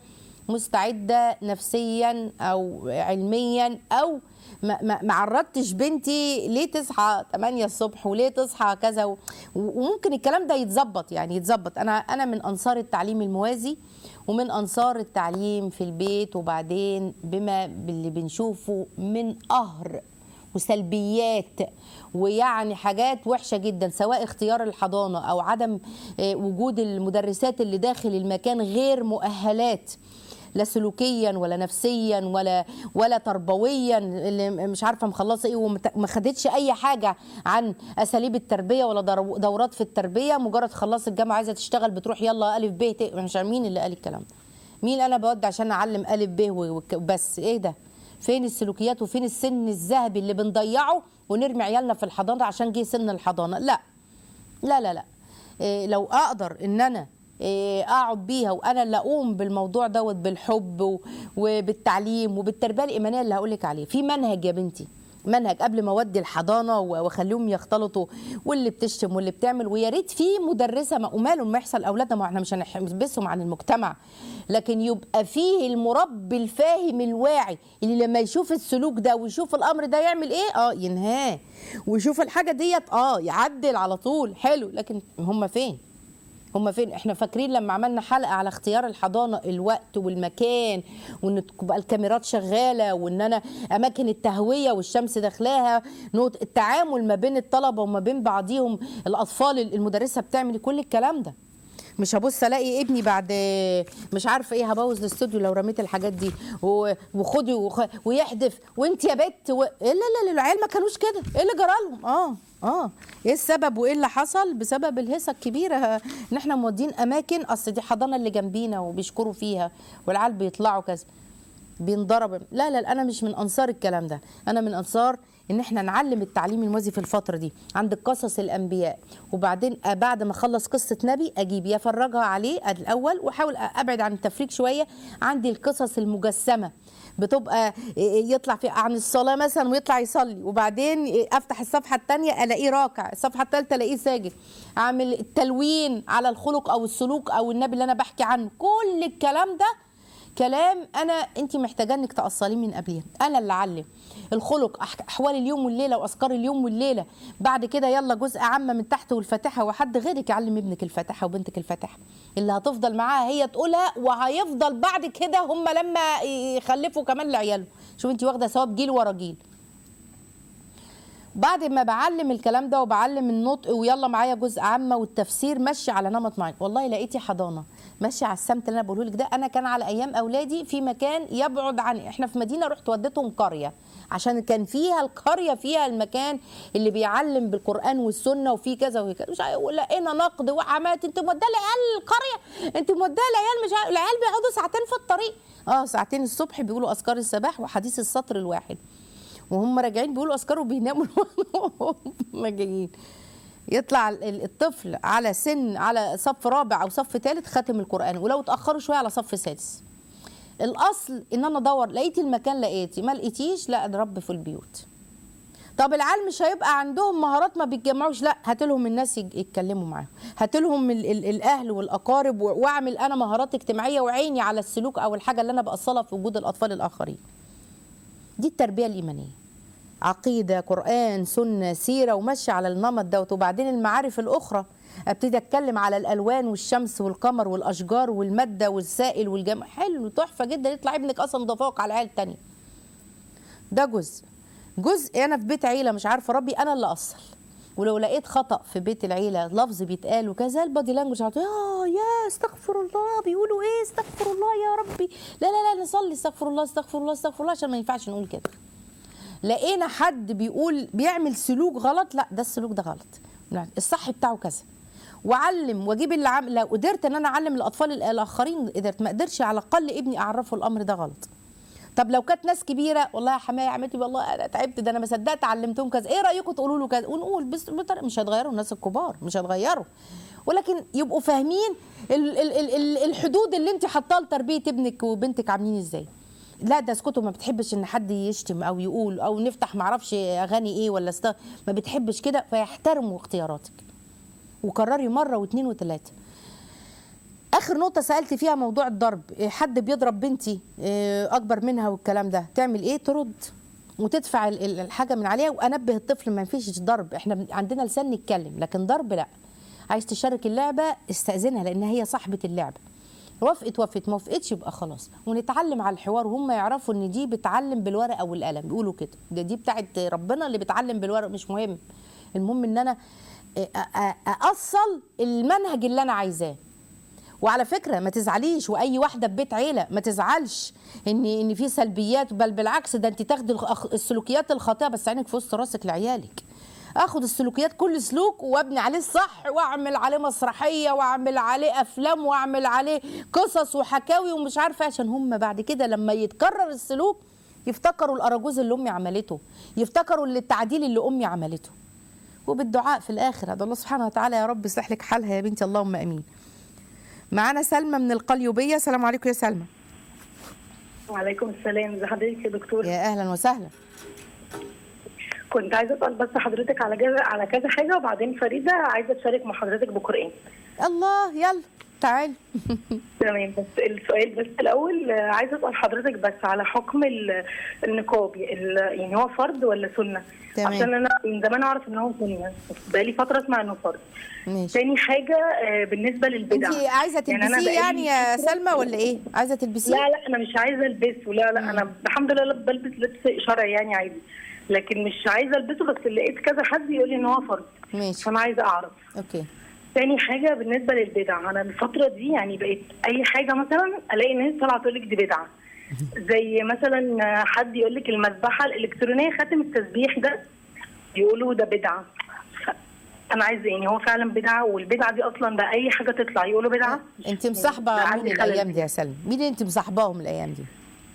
مستعده نفسيا او علميا او ما, ما, ما عرضتش بنتي ليه تصحى 8 الصبح وليه تصحى كذا و- وممكن الكلام ده يتظبط يعني يتظبط انا انا من انصار التعليم الموازي ومن انصار التعليم في البيت وبعدين بما باللي بنشوفه من قهر وسلبيات ويعني حاجات وحشه جدا سواء اختيار الحضانه او عدم آه، وجود المدرسات اللي داخل المكان غير مؤهلات لا سلوكيا ولا نفسيا ولا ولا تربويا اللي مش عارفه مخلصه ايه وما خدتش اي حاجه عن اساليب التربيه ولا درو- دورات في التربيه مجرد خلصت الجامعه عايزه تشتغل بتروح يلا الف ب ت مش عارف مين اللي قال الكلام ده مين انا بود عشان اعلم الف ب وك- وبس ايه ده فين السلوكيات وفين السن الذهبي اللي بنضيعه ونرمي عيالنا في الحضانه عشان جه سن الحضانه لا لا لا لا إيه لو اقدر ان انا إيه اقعد بيها وانا اللي اقوم بالموضوع دوت بالحب و- وبالتعليم وبالتربيه الايمانيه اللي هقول لك عليه في منهج يا بنتي منهج قبل ما اودي الحضانه و- واخليهم يختلطوا واللي بتشتم واللي بتعمل ويا ريت في مدرسه ما وماله ما يحصل اولادنا ما احنا مش هنحبسهم عن المجتمع لكن يبقى فيه المربي الفاهم الواعي اللي لما يشوف السلوك ده ويشوف الامر ده يعمل ايه اه ينهاه ويشوف الحاجه ديت اه يعدل على طول حلو لكن هم فين هم فين احنا فاكرين لما عملنا حلقه على اختيار الحضانه الوقت والمكان وان تبقى الكاميرات شغاله وان انا اماكن التهويه والشمس داخلاها نقط التعامل ما بين الطلبه وما بين بعضيهم الاطفال المدرسه بتعمل كل الكلام ده مش هبص الاقي ابني بعد مش عارفه ايه هبوظ الاستوديو لو رميت الحاجات دي و- وخدي وخ- ويحدف وانت يا بت و... لا لا لا العيال ما كانوش كده ايه اللي جرى لهم اه اه ايه السبب وايه اللي حصل بسبب الهيصه الكبيره ان احنا مودين اماكن اصل دي حضانه اللي جنبينا وبيشكروا فيها والعيال بيطلعوا كذا بينضرب لا لا انا مش من انصار الكلام ده انا من انصار ان احنا نعلم التعليم الموازي في الفتره دي عندك قصص الانبياء وبعدين بعد ما اخلص قصه نبي اجيب يا افرجها عليه الاول واحاول ابعد عن التفريج شويه عندي القصص المجسمه بتبقى يطلع في عن الصلاه مثلا ويطلع يصلي وبعدين افتح الصفحه الثانيه الاقيه راكع الصفحه الثالثه الاقيه ساجد اعمل التلوين على الخلق او السلوك او النبي اللي انا بحكي عنه كل الكلام ده كلام انا انت محتاجه انك تاصليه من قبلها انا اللي اعلم الخلق أح- احوال اليوم والليله واذكار اليوم والليله بعد كده يلا جزء عامه من تحت والفاتحه وحد غيرك يعلم ابنك الفاتحه وبنتك الفاتحه اللي هتفضل معاها هي تقولها وهيفضل بعد كده هم لما يخلفوا كمان لعيالهم شوف انت واخده ثواب جيل ورا جيل بعد ما بعلم الكلام ده وبعلم النطق ويلا معايا جزء عامه والتفسير ماشي على نمط معين والله لقيتي حضانه ماشي على السمت اللي انا بقوله لك ده انا كان على ايام اولادي في مكان يبعد عن احنا في مدينه رحت وديتهم قريه عشان كان فيها القريه فيها المكان اللي بيعلم بالقران والسنه وفي كذا وفي كذا مش عارف- لقينا نقد وعمات انت موديه العيال القريه انت موديه العيال مش عارف- العيال بيقعدوا ساعتين في الطريق اه ساعتين الصبح بيقولوا اذكار الصباح وحديث السطر الواحد وهم راجعين بيقولوا اذكار وبيناموا هم جايين يطلع ال- ال- الطفل على سن على صف رابع او صف ثالث ختم القران ولو اتاخروا شويه على صف سادس الاصل ان انا ادور لقيتي المكان لقيتي ما لقيتيش لا نربي في البيوت طب العيال مش هيبقى عندهم مهارات ما بيتجمعوش لا هات لهم الناس يج- يتكلموا معاهم هات لهم ال ال الاهل والاقارب و- واعمل انا مهارات اجتماعيه وعيني على السلوك او الحاجه اللي انا باصلها في وجود الاطفال الاخرين دي التربيه الايمانيه عقيده قران سنه سيره ومشي على النمط دوت وبعدين المعارف الاخرى ابتدي اتكلم على الالوان والشمس والقمر والاشجار والماده والسائل والجمع حلو تحفه جدا يطلع ابنك اصلا متفوق على العيال التانيه ده جزء جزء انا في بيت عيله مش عارفه ربي انا اللي اصل ولو لقيت خطا في بيت العيله لفظ بيتقال وكذا البادي لانجوج هتقول اه يا استغفر الله بيقولوا ايه استغفر الله يا ربي لا لا لا نصلي استغفر الله استغفر الله استغفر الله عشان ما ينفعش نقول كده لقينا حد بيقول بيعمل سلوك غلط لا ده السلوك ده غلط لا، الصح بتاعه كذا وعلم واجيب اللي عم... لو قدرت ان انا اعلم الاطفال ال- الاخرين قدرت ما قدرش على الاقل ابني اعرفه الامر ده غلط طب لو كانت ناس كبيره والله يا حمايه يا عمتي والله انا تعبت ده انا ما صدقت علمتهم كذا ايه رايكم تقولوا له كذا ونقول بس بطريقة مش هتغيروا الناس الكبار مش هتغيروا ولكن يبقوا فاهمين ال ال ال ال الحدود اللي انت حاطاها لتربيه ابنك وبنتك عاملين ازاي لا ده اسكتوا ما بتحبش ان حد يشتم او يقول او نفتح معرفش اغاني ايه ولا است... ما بتحبش كده فيحترموا اختياراتك وكرري مره واثنين وثلاثه اخر نقطه سالت فيها موضوع الضرب إيه، حد بيضرب بنتي إيه، اكبر منها والكلام ده تعمل ايه ترد وتدفع ال- ال- الحاجه من عليها وانبه الطفل ما فيش ضرب احنا بن- عندنا لسان نتكلم لكن ضرب لا عايز تشارك اللعبه استاذنها لان هي صاحبه اللعبه وافقت وافقت ما وافقتش يبقى خلاص ونتعلم على الحوار وهم يعرفوا ان دي بتعلم بالورقه والقلم بيقولوا كده ده دي بتاعت ربنا اللي بتعلم بالورقه مش مهم المهم ان انا أ- أ- اصل المنهج اللي انا عايزاه وعلى فكره ما تزعليش واي واحده في بيت عيله ما تزعلش ان ان في سلبيات بل بالعكس ده انت تاخدي الخ- السلوكيات الخاطئه بس عينك في وسط راسك لعيالك اخد السلوكيات كل سلوك وابني عليه الصح واعمل عليه مسرحيه واعمل عليه افلام واعمل عليه قصص وحكاوي ومش عارفه عشان هم بعد كده لما يتكرر السلوك يفتكروا الاراجوز اللي امي عملته يفتكروا اللي التعديل اللي امي عملته وبالدعاء في الاخر هذا الله سبحانه وتعالى يا رب يصلح لك حالها يا بنتي اللهم امين معانا سلمى من القليوبيه السلام عليكم يا سلمى وعليكم السلام ازي حضرتك يا دكتور يا اهلا وسهلا كنت عايزه اسال بس حضرتك على كذا على كذا حاجه وبعدين فريده عايزه اشارك مع حضرتك بقران الله يلا تعال تمام بس السؤال بس الاول آه، عايزه اسال حضرتك بس على حكم ال- النقاب ال- يعني هو فرض ولا سنه تمام. عشان انا من زمان اعرف ان هو سنه بقالي فتره اسمع انه فرض ماشي تاني حاجه آه، بالنسبه للبدع انت عايزه يعني أنا تلبسيه بقالي يعني يا سلمى ولا ايه عايزه تلبسيه لا لا انا مش عايزه البسه لا لا انا الحمد لله بلبس لبس شرعي يعني عادي لكن مش عايزه البسه بس لقيت كذا حد يقول لي ان هو فرض ماشي فانا عايزه اعرف اوكي تاني حاجه بالنسبه للبدع انا الفتره دي يعني بقيت اي حاجه مثلا الاقي ناس طالعه تقول لك دي بدعه زي مثلا حد يقول لك المذبحه الالكترونيه خاتم التسبيح ده يقولوا ده بدعه ف- انا عايزه يعني هو فعلا بدعه والبدعه دي اصلا ده اي حاجه تطلع يقولوا بدعه انت ده مصاحبه عندي مين خلل. الايام دي يا سلمى مين اللي انت مصاحباهم الايام دي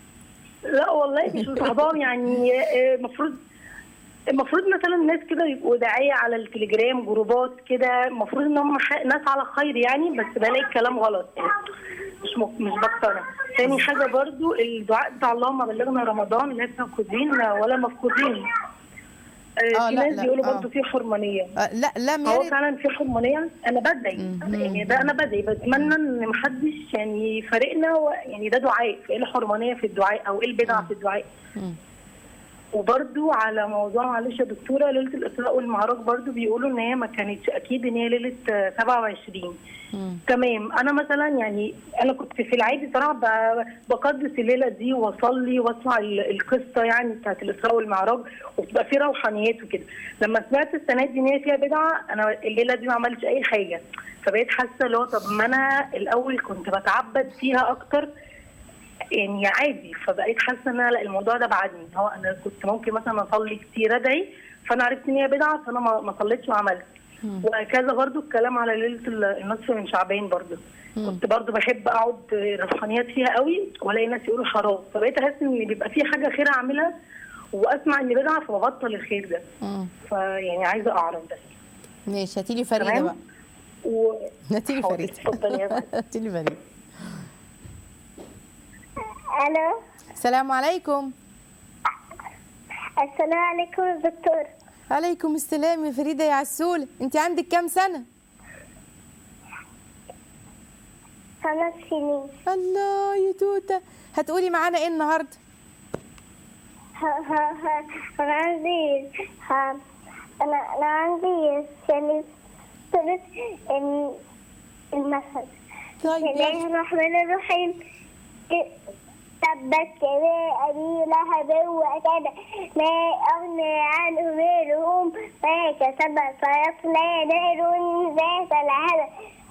لا والله مش مصاحباهم يعني المفروض المفروض مثلا ناس كده يبقوا داعيه على التليجرام جروبات كده المفروض ان هم ح- ناس على خير يعني بس بلاقي الكلام غلط يعني مش م... مش بقتنع تاني حاجه برضو الدعاء بتاع اللهم بلغنا رمضان لا مفقودين ولا مفقودين آه آه، في لا، ناس لا، بيقولوا آه. برضو في حرمانيه آه لا لم هو يرد فعلا في حرمانيه انا بدعي يعني ده انا بدعي بتمنى ان محدش يعني يفارقنا و... يعني ده دعاء ايه الحرمانيه في الدعاء او ايه البدعه في الدعاء مم. وبرده على موضوع معلش يا دكتوره ليله الاسراء والمعراج برده بيقولوا ان هي ما كانتش اكيد ان هي ليله آه، 27 مم. تمام انا مثلا يعني انا كنت في العادي صراحه ب- بقدس الليله دي واصلي واسمع ال- القصه يعني بتاعت الاسراء والمعراج وبتبقى في روحانيات وكده لما سمعت السنه دي ان هي فيها بدعه انا الليله دي ما عملتش اي حاجه فبقيت حاسه اللي هو طب ما انا الاول كنت بتعبد فيها اكتر يعني عادي فبقيت حاسه ان أنا لا الموضوع ده بعدني هو انا كنت ممكن مثلا اصلي كتير ادعي فانا عرفت ان هي بدعه فانا ما ما صليتش وعملت وهكذا برضو الكلام على ليله ال- النصف من شعبان برضو كنت برضو بحب اقعد الروحانيات فيها قوي والاقي ناس يقولوا حرام فبقيت احس ان بيبقى في حاجه خير اعملها واسمع ان بدعه فببطل الخير ده مم. فيعني عايزه اعرف بس ماشي هاتي لي فريده تمام بقى و... هاتي لي حاضر، فريده اتفضلي يا فندم. هاتي لي فريده الو السلام عليكم السلام عليكم يا دكتور عليكم السلام يا فريده يا عسوله انت عندك كام سنه خمس سنين الله يا توته هتقولي معانا ايه النهارده ها ها ها انا عندي ها انا انا عندي يعني ثلث ال- المثل طيب بسم الله يلا. الرحمن الرحيم تبت يدا أبي لهب وتب ما أغنى عنه ماله ما كسب سيصلى نار ذات لهب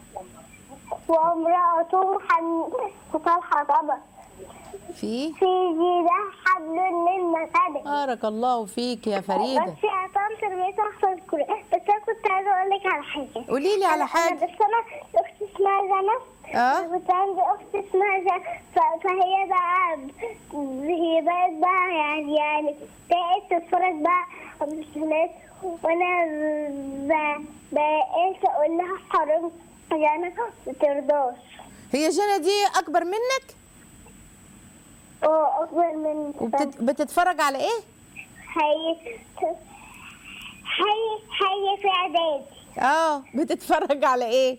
وامرأته طلحة طبع في في جيدها حبل من مسد بارك الله فيك يا فريده بس يا طنط رميت أحفظ القرآن بس أنا كنت عايزة أقول لك على حاجة قولي لي على أنا- حاجه أنا بس أنا أختي اسمها زينب اه كنت عندي أخت اسمها زينب ف- فهي بقى ب- هي بقت بقى يعني يعني بقت تتفرج بقى على المسلسلات وأنا ب- بقيت أقول لها حرام زينب ما ترضاش هي جنى دي اكبر منك اه أكبر من وبتتفرج على ايه هي هي هي في إعدادي اه بتتفرج على ايه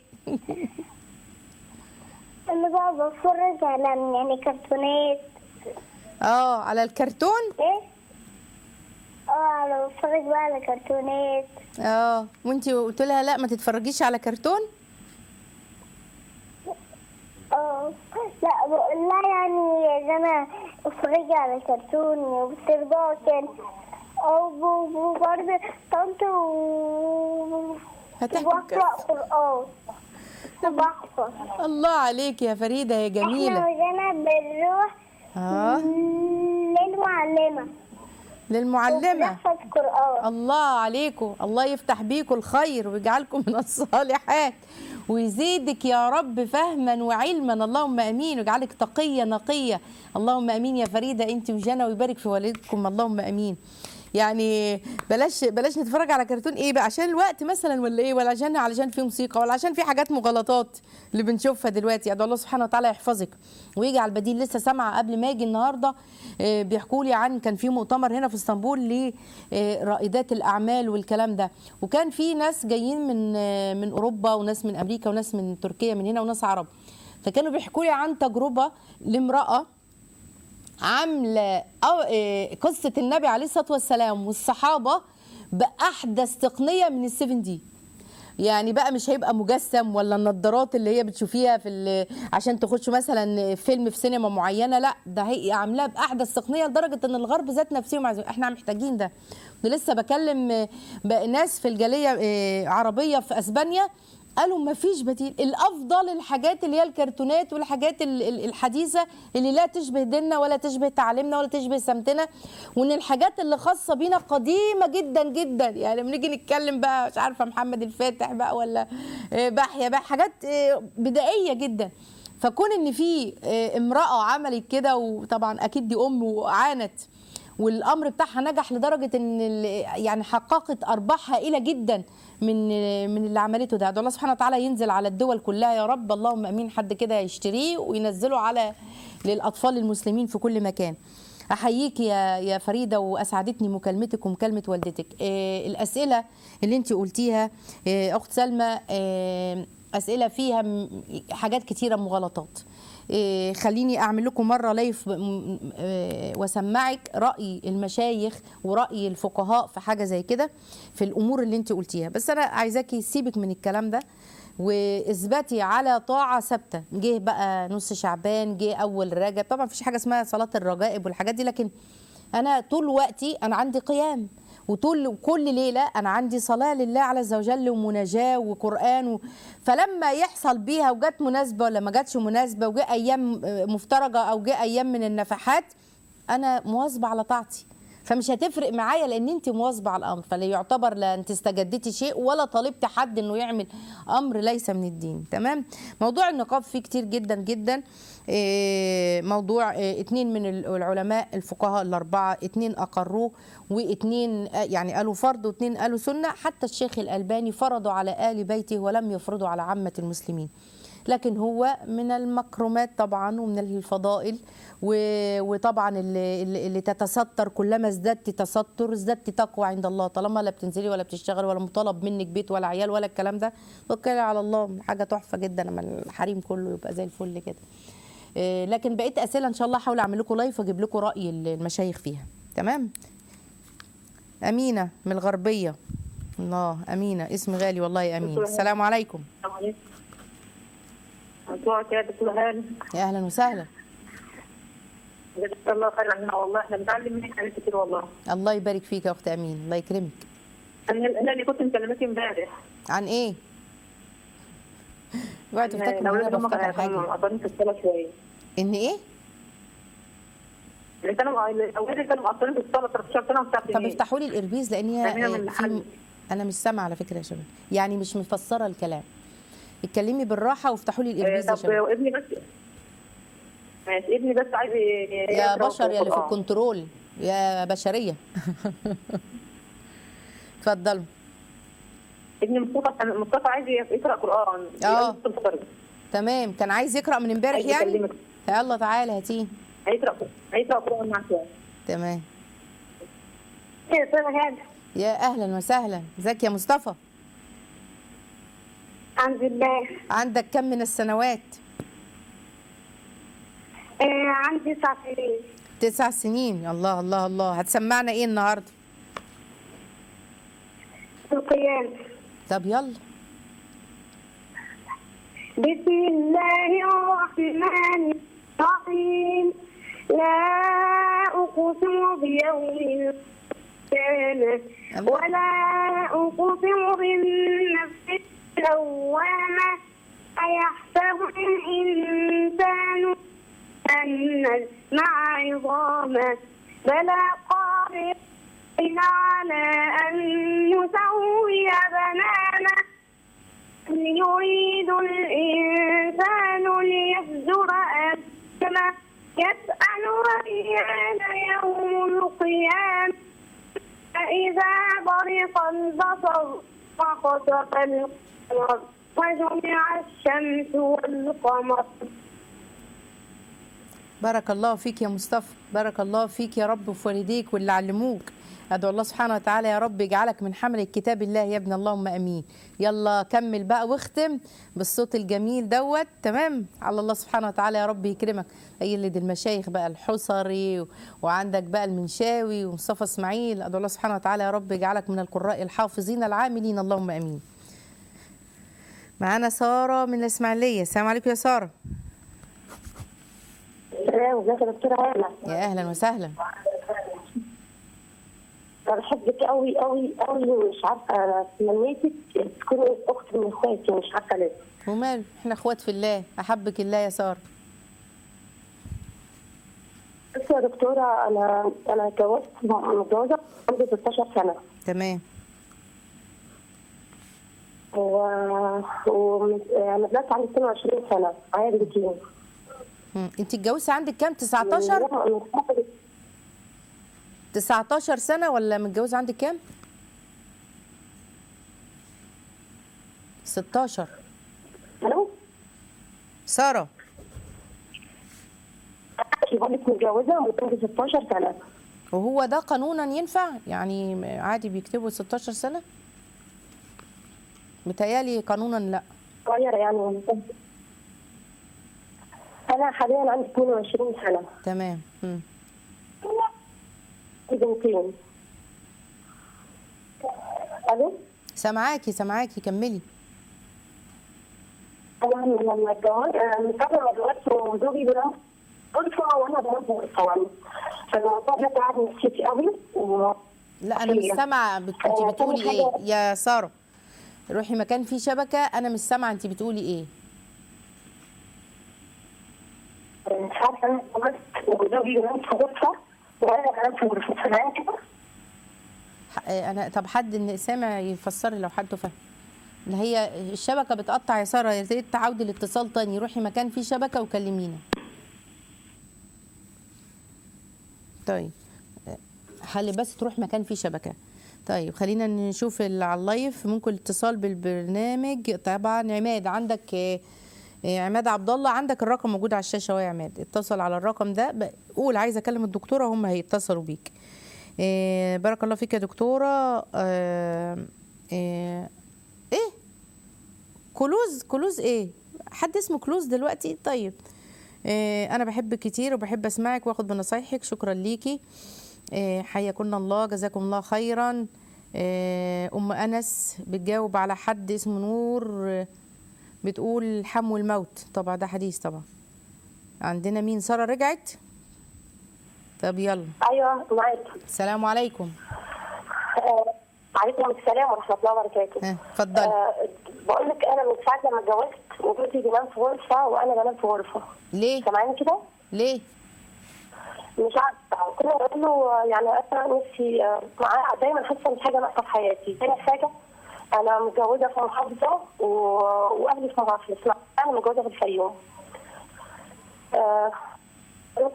أنا بقى بتفرج على يعني كرتونات اه على الكرتون ايه اه انا بتفرج بقى على كرتونات اه وانتي قلت لها لا ما تتفرجيش على كرتون اه لا بقول لها يعني يا جماعة اتفرجي على كرتون وبترضاش يعني او ب- وبرضه طنط و هتحكي وبقرأ قصة. قرآن وبحفظ الله عليك يا فريده يا احنا جميله وجانا بنروح اه للمعلمة للمعلمه وبنحفظ قرآن الله عليكم الله يفتح بيكم الخير ويجعلكم من الصالحات ويزيدك يا رب فهما وعلما اللهم امين ويجعلك تقيه نقيه اللهم امين يا فريده انت وجنى ويبارك في والدكم اللهم امين يعني بلاش بلاش نتفرج على كرتون ايه بقى عشان الوقت مثلا ولا ايه ولا عشان علشان في موسيقى ولا عشان في حاجات مغالطات اللي بنشوفها دلوقتي ادعو الله سبحانه وتعالى يحفظك ويجعل بديل لسه سامعه قبل ما اجي النهارده آه، بيحكوا لي عن كان في مؤتمر هنا في اسطنبول لرائدات الاعمال والكلام ده وكان في ناس جايين من آه، من اوروبا وناس من امريكا وناس من تركيا من هنا وناس عرب فكانوا بيحكوا لي عن تجربه لامراه عامله أو إيه، قصه النبي عليه الصلاه والسلام والصحابه باحدث تقنيه من السيفن دي يعني بقى مش هيبقى مجسم ولا النضارات اللي هي بتشوفيها في ال- عشان تخشوا مثلا فيلم في سينما معينه لا ده هي عاملاه باحدث تقنيه لدرجه ان الغرب ذات نفسهم عايزين احنا محتاجين ده أنا لسه بكلم آه، بقى ناس في الجاليه آه، عربيه في اسبانيا قالوا ما فيش بديل الافضل الحاجات اللي هي الكرتونات والحاجات ال- ال- الحديثه اللي لا تشبه ديننا ولا تشبه تعليمنا ولا تشبه سمتنا وان الحاجات اللي خاصه بينا قديمه جدا جدا يعني لما نيجي نتكلم بقى مش عارفه محمد الفاتح بقى ولا آه، بحيا بقى حاجات آه، بدائيه جدا فكون ان في آه، امراه عملت كده وطبعا اكيد دي ام وعانت والامر بتاعها نجح لدرجه ان ال- يعني حققت ارباح هائله جدا من من اللي عملته ده أدعو الله سبحانه وتعالى ينزل على الدول كلها يا رب اللهم امين حد كده يشتريه وينزله على للاطفال المسلمين في كل مكان احييك يا يا فريده واسعدتني مكالمتك ومكالمه والدتك إيه الاسئله اللي انت قلتيها إيه اخت سلمى إيه اسئله فيها م- حاجات كتيره مغالطات إيه، خليني اعمل لكم مره لايف م- م- إيه، واسمعك راي المشايخ وراي الفقهاء في حاجه زي كده في الامور اللي انت قلتيها بس انا عايزاكي سيبك من الكلام ده واثبتي على طاعه ثابته جه بقى نص شعبان جه اول رجب طبعا مفيش حاجه اسمها صلاه الرجائب والحاجات دي لكن انا طول وقتي انا عندي قيام وطول كل ليله انا عندي صلاه لله عز وجل ومناجاه وقران و... فلما يحصل بيها وجت مناسبه ولا ما جاتش مناسبه وجاء ايام مفترجه او جاء ايام من النفحات انا مواظبه على طاعتي فمش هتفرق معايا لان انت مواظبه على الامر فلا يعتبر لا انت استجدتي شيء ولا طالبت حد انه يعمل امر ليس من الدين تمام موضوع النقاب فيه كتير جدا جدا إيه، موضوع إيه، اتنين من العلماء الفقهاء الاربعه اتنين اقروه واتنين آه، يعني قالوا فرض واتنين قالوا سنه حتى الشيخ الالباني فرضوا على ال بيته ولم يفرضوا على عامه المسلمين لكن هو من المكرمات طبعا ومن الفضائل و- وطبعا اللي, اللي اللي تتستر كلما ازددت تستر ازددت تقوى عند الله طالما لا بتنزلي ولا بتشتغلي ولا مطالب منك بيت ولا عيال ولا الكلام ده توكلي على الله حاجه تحفه جدا لما الحريم كله يبقى زي الفل كده إيه، لكن بقيت اسئله ان شاء الله هحاول اعمل لكم لايف واجيب لكم راي المشايخ فيها تمام امينه من الغربيه الله امينه اسم غالي والله يا امين السلام عليكم السلام عليكم موضوع يا دكتور هاني يا اهلا وسهلا جزاك الله خير عننا والله احنا بنتعلم منك حاجات كتير والله الله يبارك فيك يا اخت امين الله يكرمك انا انا اللي كنت مكلمتي امبارح عن ايه اوعي تفتكر ان الاولاد انا هم بفتكر كانوا حاجه مقصرين في الصلاه شويه ان ايه اللي كانوا الاولاد اللي كانوا مقصرين في الصلاه 13 سنه و9 طب سنين افتحوا لي الاربيز لان هي تعملها من آه، الحل. في انا مش سامعه على فكره يا شباب يعني مش مفسره الكلام اتكلمي بالراحه وافتحوا لي آه، الاربيز يا طب شباب وابني بس ماشي ابني بس عايز ي- يا يقرأ بشر يا اللي في القرآن. الكنترول يا بشريه اتفضلوا ابني مصطفى مصطفى عايز يقرا قران آه. يقرأ الفرد. تمام كان عايز يقرا من امبارح عايز يعني يكلمك. يلا تعالى هاتيه هيقرا هيقرا قران مع شويه تمام كده هذا يا اهلا وسهلا ازيك يا مصطفى الحمد لله عندك كم من السنوات آه عندي تسع سنين تسع سنين الله الله الله هتسمعنا ايه النهارده في القيام طب يلا بسم الله الرحمن الرحيم لا أقسم بيوم القيامة ولا أقسم بالنفس اللوامة أيحسب الإنسان أن نجمع عظامه بلى قادر على أن نسوي بنانه يريد الإنسان ليفجر أمامه يسأل أيان يوم القيامة فإذا برق البصر وخسف القمر وجمع الشمس والقمر بارك الله فيك يا مصطفى بارك الله فيك يا رب وفي والديك واللي علموك ادعو الله سبحانه وتعالى يا رب يجعلك من حمل كتاب الله يا ابن اللهم امين يلا كمل بقى واختم بالصوت الجميل دوت تمام على الله سبحانه وتعالى يا رب يكرمك ايلد المشايخ بقى الحصري و- وعندك بقى المنشاوي ومصطفى اسماعيل ادعو الله سبحانه وتعالى يا رب يجعلك من القراء الحافظين العاملين اللهم امين معانا ساره من الاسماعيليه السلام عليكم يا ساره السلام ازيك يا دكتورة هالة يا اهلا وسهلا أنا بحبك قوي قوي قوي ومش عارفة أنا تمنيتك تكوني أخت من إخواتي مش عارفة ليه وماله احنا اخوات في الله احبك الله يا ساره بصي يا دكتورة أنا أنا اتجوزت متجوزة عندي 16 سنة تمام و و أنا دلوقتي عندي 22 سنة معايا بنتين مم. انت اتجوزتي عندك كام 19 19 سنه ولا متجوزه عندك كام 16 ألو ساره بقول لك متجوزة وعندي 16 سنة وهو ده قانونا ينفع يعني عادي بيكتبوا 16 سنه متهيألي قانونا لا صغيرة يعني أنا حاليا عندي 22 سنة تمام مم. عندي بنتين ألو سامعاكي سامعاكي كملي انا لما اتجوزت أنا من قبل ما اتجوزت وزوجي بنام غرفه وانا بنام في غرفه يعني فالموضوع ده تعب نفسيتي قوي و... لا انا مش هي. سامعه بت... آه، انت تاني بتقولي ايه حاجة- يا ساره روحي مكان فيه شبكه انا مش سامعه انت بتقولي ايه مش عارفه انا اتجوزت وزوجي بنام في غرفه وانا بنام في غرفه سامعين كده ح- انا طب حد إن سامع يفسر لي لو حد فاهم اللي هي الشبكه بتقطع يا ساره يا ريت تعودي الاتصال تاني روحي مكان فيه شبكه وكلمينا طيب حل بس تروح مكان فيه شبكه طيب خلينا نشوف اللي على اللايف ممكن الاتصال بالبرنامج طبعا عماد عندك آه، آه، عماد عبد الله عندك الرقم موجود على الشاشه اهو يا عماد اتصل على الرقم ده ب- قول عايزه اكلم الدكتوره هم هيتصلوا بيك آه، بارك الله فيك يا دكتوره آه، آه، ايه كلوز كلوز ايه حد اسمه كلوز دلوقتي طيب آه، انا بحبك كتير وبحب اسمعك واخد بنصايحك شكرا ليكي آه، حياكم الله جزاكم الله خيرا آه، ام انس بتجاوب على حد اسمه نور آه، بتقول حمو الموت طبعا ده حديث طبعا عندنا مين ساره رجعت طب يلا ايوه معاك السلام عليكم آه، عليكم السلام ورحمه الله وبركاته ها اتفضلي آه، بقول لك انا من ساعه لما اتجوزت وجوزي بينام في غرفه وانا بنام في غرفه ليه سامعين كده؟ ليه مش عارفه كل ما اقول له يعني انا نفسي آه، معاه دايما حاسه ان في حاجه ناقصه في حياتي تاني حاجه انا متجوزه في محافظه و... واهلي في محافظه اسمها انا متجوزه في الفيوم آه، الو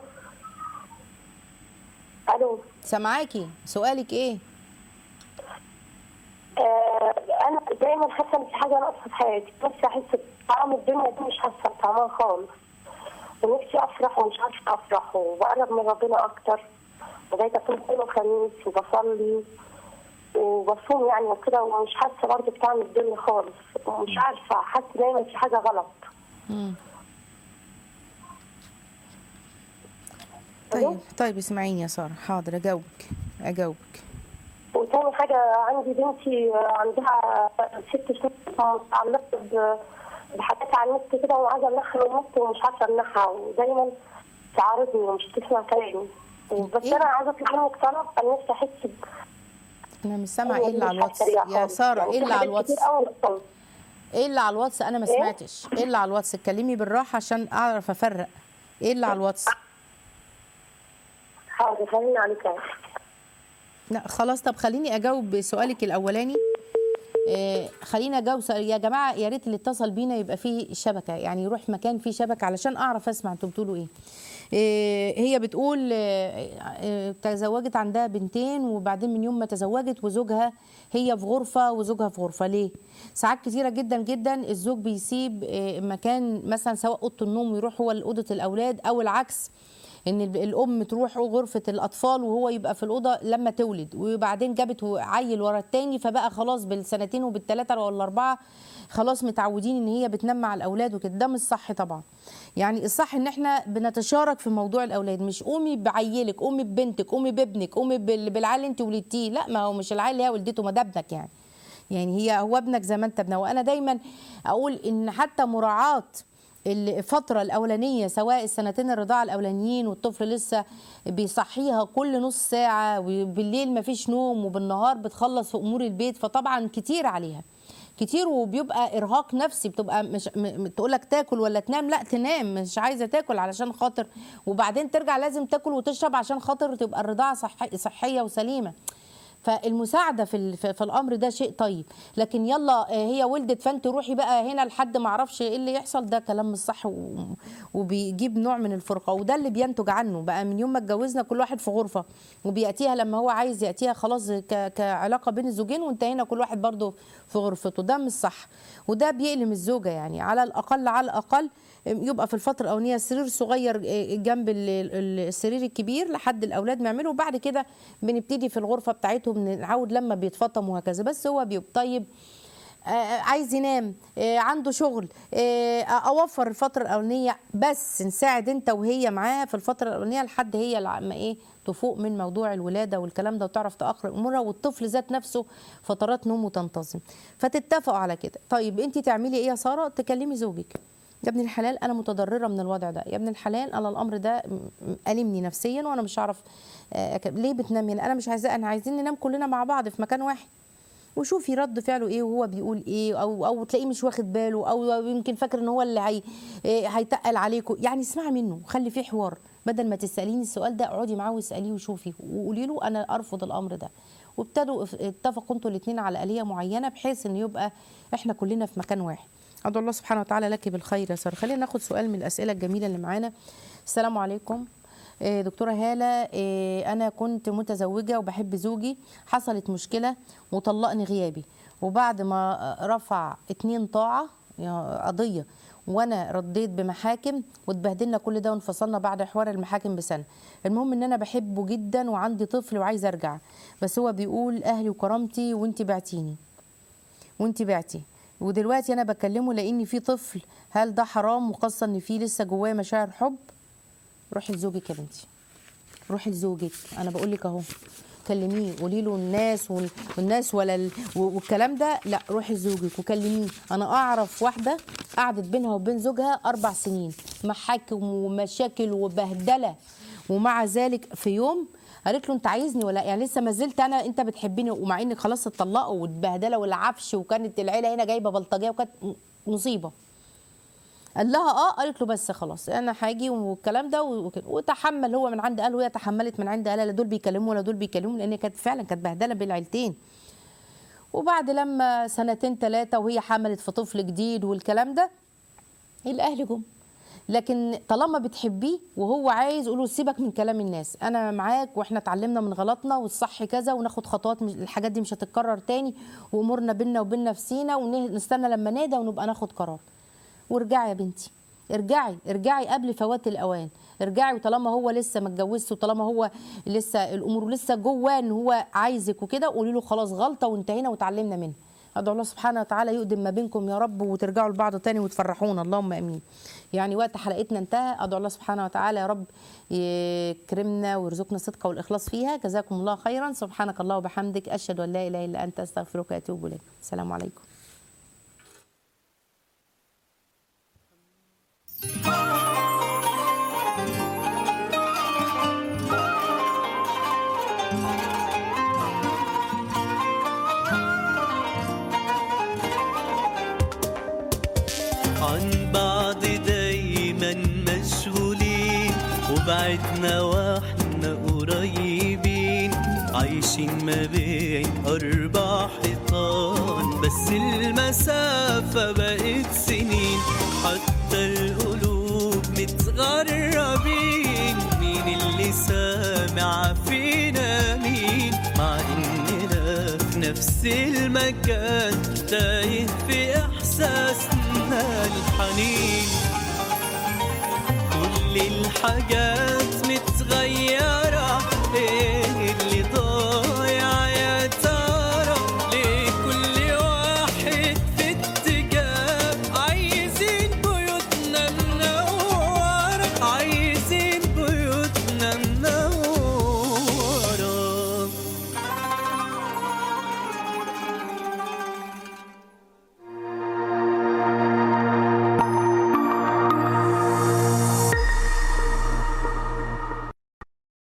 الو سامعاكي سؤالك ايه آه، انا دايما حاسه ان في حاجه ناقصه في حياتي نفسي احس بطعم الدنيا دي مش حاسه بطعمها خالص ونفسي افرح ومش عارفه افرح وبقرب من ربنا اكتر لغايه اكون كل خميس وبصلي وبصوم يعني وكده ومش حاسه برضه بطعم الدنيا خالص ومش عارفه حاسه دايما في حاجه غلط مم. طيب طيب اسمعيني يا ساره حاضر اجاوبك اجاوبك وتاني حاجة عندي بنتي عندها ست سنين متعلقة ب- بحاجات على النت كده وعايزة أمنحها من النت ومش عارفة أمنحها ودايما تعارضني ومش تسمع كلامي بس إيه؟ أنا عايزة أطلب منك طلب أنا نفسي أحس ب- انا مش سامعه ايه إني اللي على مش الواتس هتريق يا خالص. ساره يعني ايه في اللي على حاجات الواتس كتير أوي بتطلب. ايه اللي على الواتس انا ما إيه؟ سمعتش ايه اللي على الواتس اتكلمي بالراحه عشان اعرف افرق ايه اللي على الواتس حاضر خليني عليك يعني. لا خلاص طب خليني اجاوب بسؤالك الاولاني آه، خلينا اجاوب سؤال. يا جماعه يا ريت اللي اتصل بينا يبقى فيه شبكه يعني يروح مكان فيه شبكه علشان اعرف اسمع انتوا بتقولوا ايه آه، هي بتقول آه، آه، تزوجت عندها بنتين وبعدين من يوم ما تزوجت وزوجها هي في غرفه وزوجها في غرفه ليه ساعات كتيره جدا جدا الزوج بيسيب آه، مكان مثلا سواء اوضه النوم ويروح هو لاوضه الاولاد او العكس ان ال- الام تروح غرفه الاطفال وهو يبقى في الاوضه لما تولد وبعدين جابت عيل ورا التاني فبقى خلاص بالسنتين وبالثلاثه ولا الاربعه خلاص متعودين ان هي بتنام مع الاولاد وكده ده مش صح طبعا يعني الصح ان احنا بنتشارك في موضوع الاولاد مش قومي بعيلك قومي ببنتك قومي بابنك قومي بال- بالعيل اللي انت ولدتيه لا ما هو مش العيل اللي هي ولدته ما ده ابنك يعني يعني هي هو ابنك زي ما انت ابنه وانا دايما اقول ان حتى مراعاه الفترة الأولانية سواء السنتين الرضاعة الأولانيين والطفل لسه بيصحيها كل نص ساعة وبالليل مفيش نوم وبالنهار بتخلص في أمور البيت فطبعا كتير عليها كتير وبيبقى ارهاق نفسي بتبقى مش م- تقول لك تاكل ولا تنام لا تنام مش عايزه تاكل علشان خاطر وبعدين ترجع لازم تاكل وتشرب عشان خاطر تبقى الرضاعه صحي صحيه وسليمه فالمساعده في ال- في في الامر ده شيء طيب لكن يلا آه، هي ولدت فانت روحي بقى هنا لحد ما اعرفش ايه اللي يحصل ده كلام مش صح و- وبيجيب نوع من الفرقه وده اللي بينتج عنه بقى من يوم ما اتجوزنا كل واحد في غرفه وبياتيها لما هو عايز ياتيها خلاص ك- كعلاقه بين الزوجين وانتهينا كل واحد برضه في غرفته ده مش صح وده بيألم الزوجه يعني على الاقل على الاقل يبقى في الفتره الاولانيه سرير صغير جنب ال- ال- السرير الكبير لحد الاولاد ما يعملوا وبعد كده بنبتدي في الغرفه بتاعتهم نعود لما بيتفطم وهكذا بس هو بيبقى طيب آه، عايز ينام آه، عنده شغل آه، اوفر الفتره الاولانيه بس نساعد انت وهي معاه في الفتره الاولانيه لحد هي لما ايه تفوق من موضوع الولاده والكلام ده وتعرف تاخر امورها والطفل ذات نفسه فترات نومه تنتظم فتتفقوا على كده طيب انت تعملي ايه يا ساره تكلمي زوجك يا ابن الحلال انا متضرره من الوضع ده يا ابن الحلال انا الامر ده م- م- ألمني نفسيا وانا مش هعرف آه، أك- ليه بتنامي هنا؟ انا مش عايزاه انا عايزين ننام كلنا مع بعض في مكان واحد وشوفي رد فعله ايه وهو بيقول ايه او او تلاقيه مش واخد باله او يمكن فاكر ان هو اللي هي إيه هيتقل عليكم يعني اسمعي منه خلي فيه حوار بدل ما تساليني السؤال ده اقعدي معاه واساليه وشوفي وقولي له انا ارفض الامر ده وابتدوا اف- اتفقوا انتوا الاثنين على اليه معينه بحيث ان يبقى احنا كلنا في مكان واحد ادعو الله سبحانه وتعالى لك بالخير يا ساره خلينا ناخد سؤال من الاسئله الجميله اللي معانا السلام عليكم إيه دكتورة هالة إيه أنا كنت متزوجة وبحب زوجي حصلت مشكلة وطلقني غيابي وبعد ما رفع اتنين طاعة يا قضية وانا رديت بمحاكم واتبهدلنا كل ده وانفصلنا بعد حوار المحاكم بسنه المهم ان انا بحبه جدا وعندي طفل وعايزه ارجع بس هو بيقول اهلي وكرامتي وانت بعتيني وانت بعتي ودلوقتي انا بكلمه لاني في طفل هل ده حرام وخاصه ان في لسه جواه مشاعر حب روحي لزوجك يا بنتي روحي لزوجك انا بقول لك اهو كلميه قولي له الناس وال- والناس ولا ال... والكلام ده لا روحي لزوجك وكلميه انا اعرف واحده قعدت بينها وبين زوجها اربع سنين محاكم ومشاكل وبهدله ومع ذلك في يوم قالت له انت عايزني ولا يعني لسه ما زلت انا انت بتحبني ومع انك خلاص اتطلقوا والبهدله والعفش وكانت العيله هنا جايبه بلطجيه وكانت مصيبه قال لها اه قالت له بس خلاص انا هاجي والكلام ده وكده وتحمل هو من عند اهله وهي تحملت من عند اهلها لا دول بيكلموا ولا دول بيكلموا لان كانت فعلا كانت بهدله بين العيلتين وبعد لما سنتين ثلاثه وهي حملت في طفل جديد والكلام ده الاهل جم لكن طالما بتحبيه وهو عايز قولوا سيبك من كلام الناس انا معاك واحنا اتعلمنا من غلطنا والصح كذا وناخد خطوات مش الحاجات دي مش هتتكرر تاني وامورنا بينا وبين نفسينا ونستنى لما نهدى ونبقى ناخد قرار وارجعي يا بنتي ارجعي ارجعي قبل فوات الاوان ارجعي وطالما هو لسه ما اتجوزش وطالما هو لسه الامور لسه جواه ان هو عايزك وكده قولي له خلاص غلطه وانتهينا وتعلمنا منها ادعو الله سبحانه وتعالى يقدم ما بينكم يا رب وترجعوا لبعض تاني وتفرحونا اللهم امين يعني وقت حلقتنا انتهى ادعو الله سبحانه وتعالى يا رب يكرمنا ويرزقنا الصدق والاخلاص فيها جزاكم الله خيرا سبحانك الله وبحمدك اشهد ان لا اله الا انت استغفرك واتوب اليك السلام عليكم عن بعض دايما مشغولين وبعدنا واحنا قريبين عايشين ما بين أربع حيطان بس المسافة بقت سنين حتى القلوب متغربين مين اللي سامع فينا مين مع اننا في نفس المكان تايه في احساسنا الحنين كل الحاجات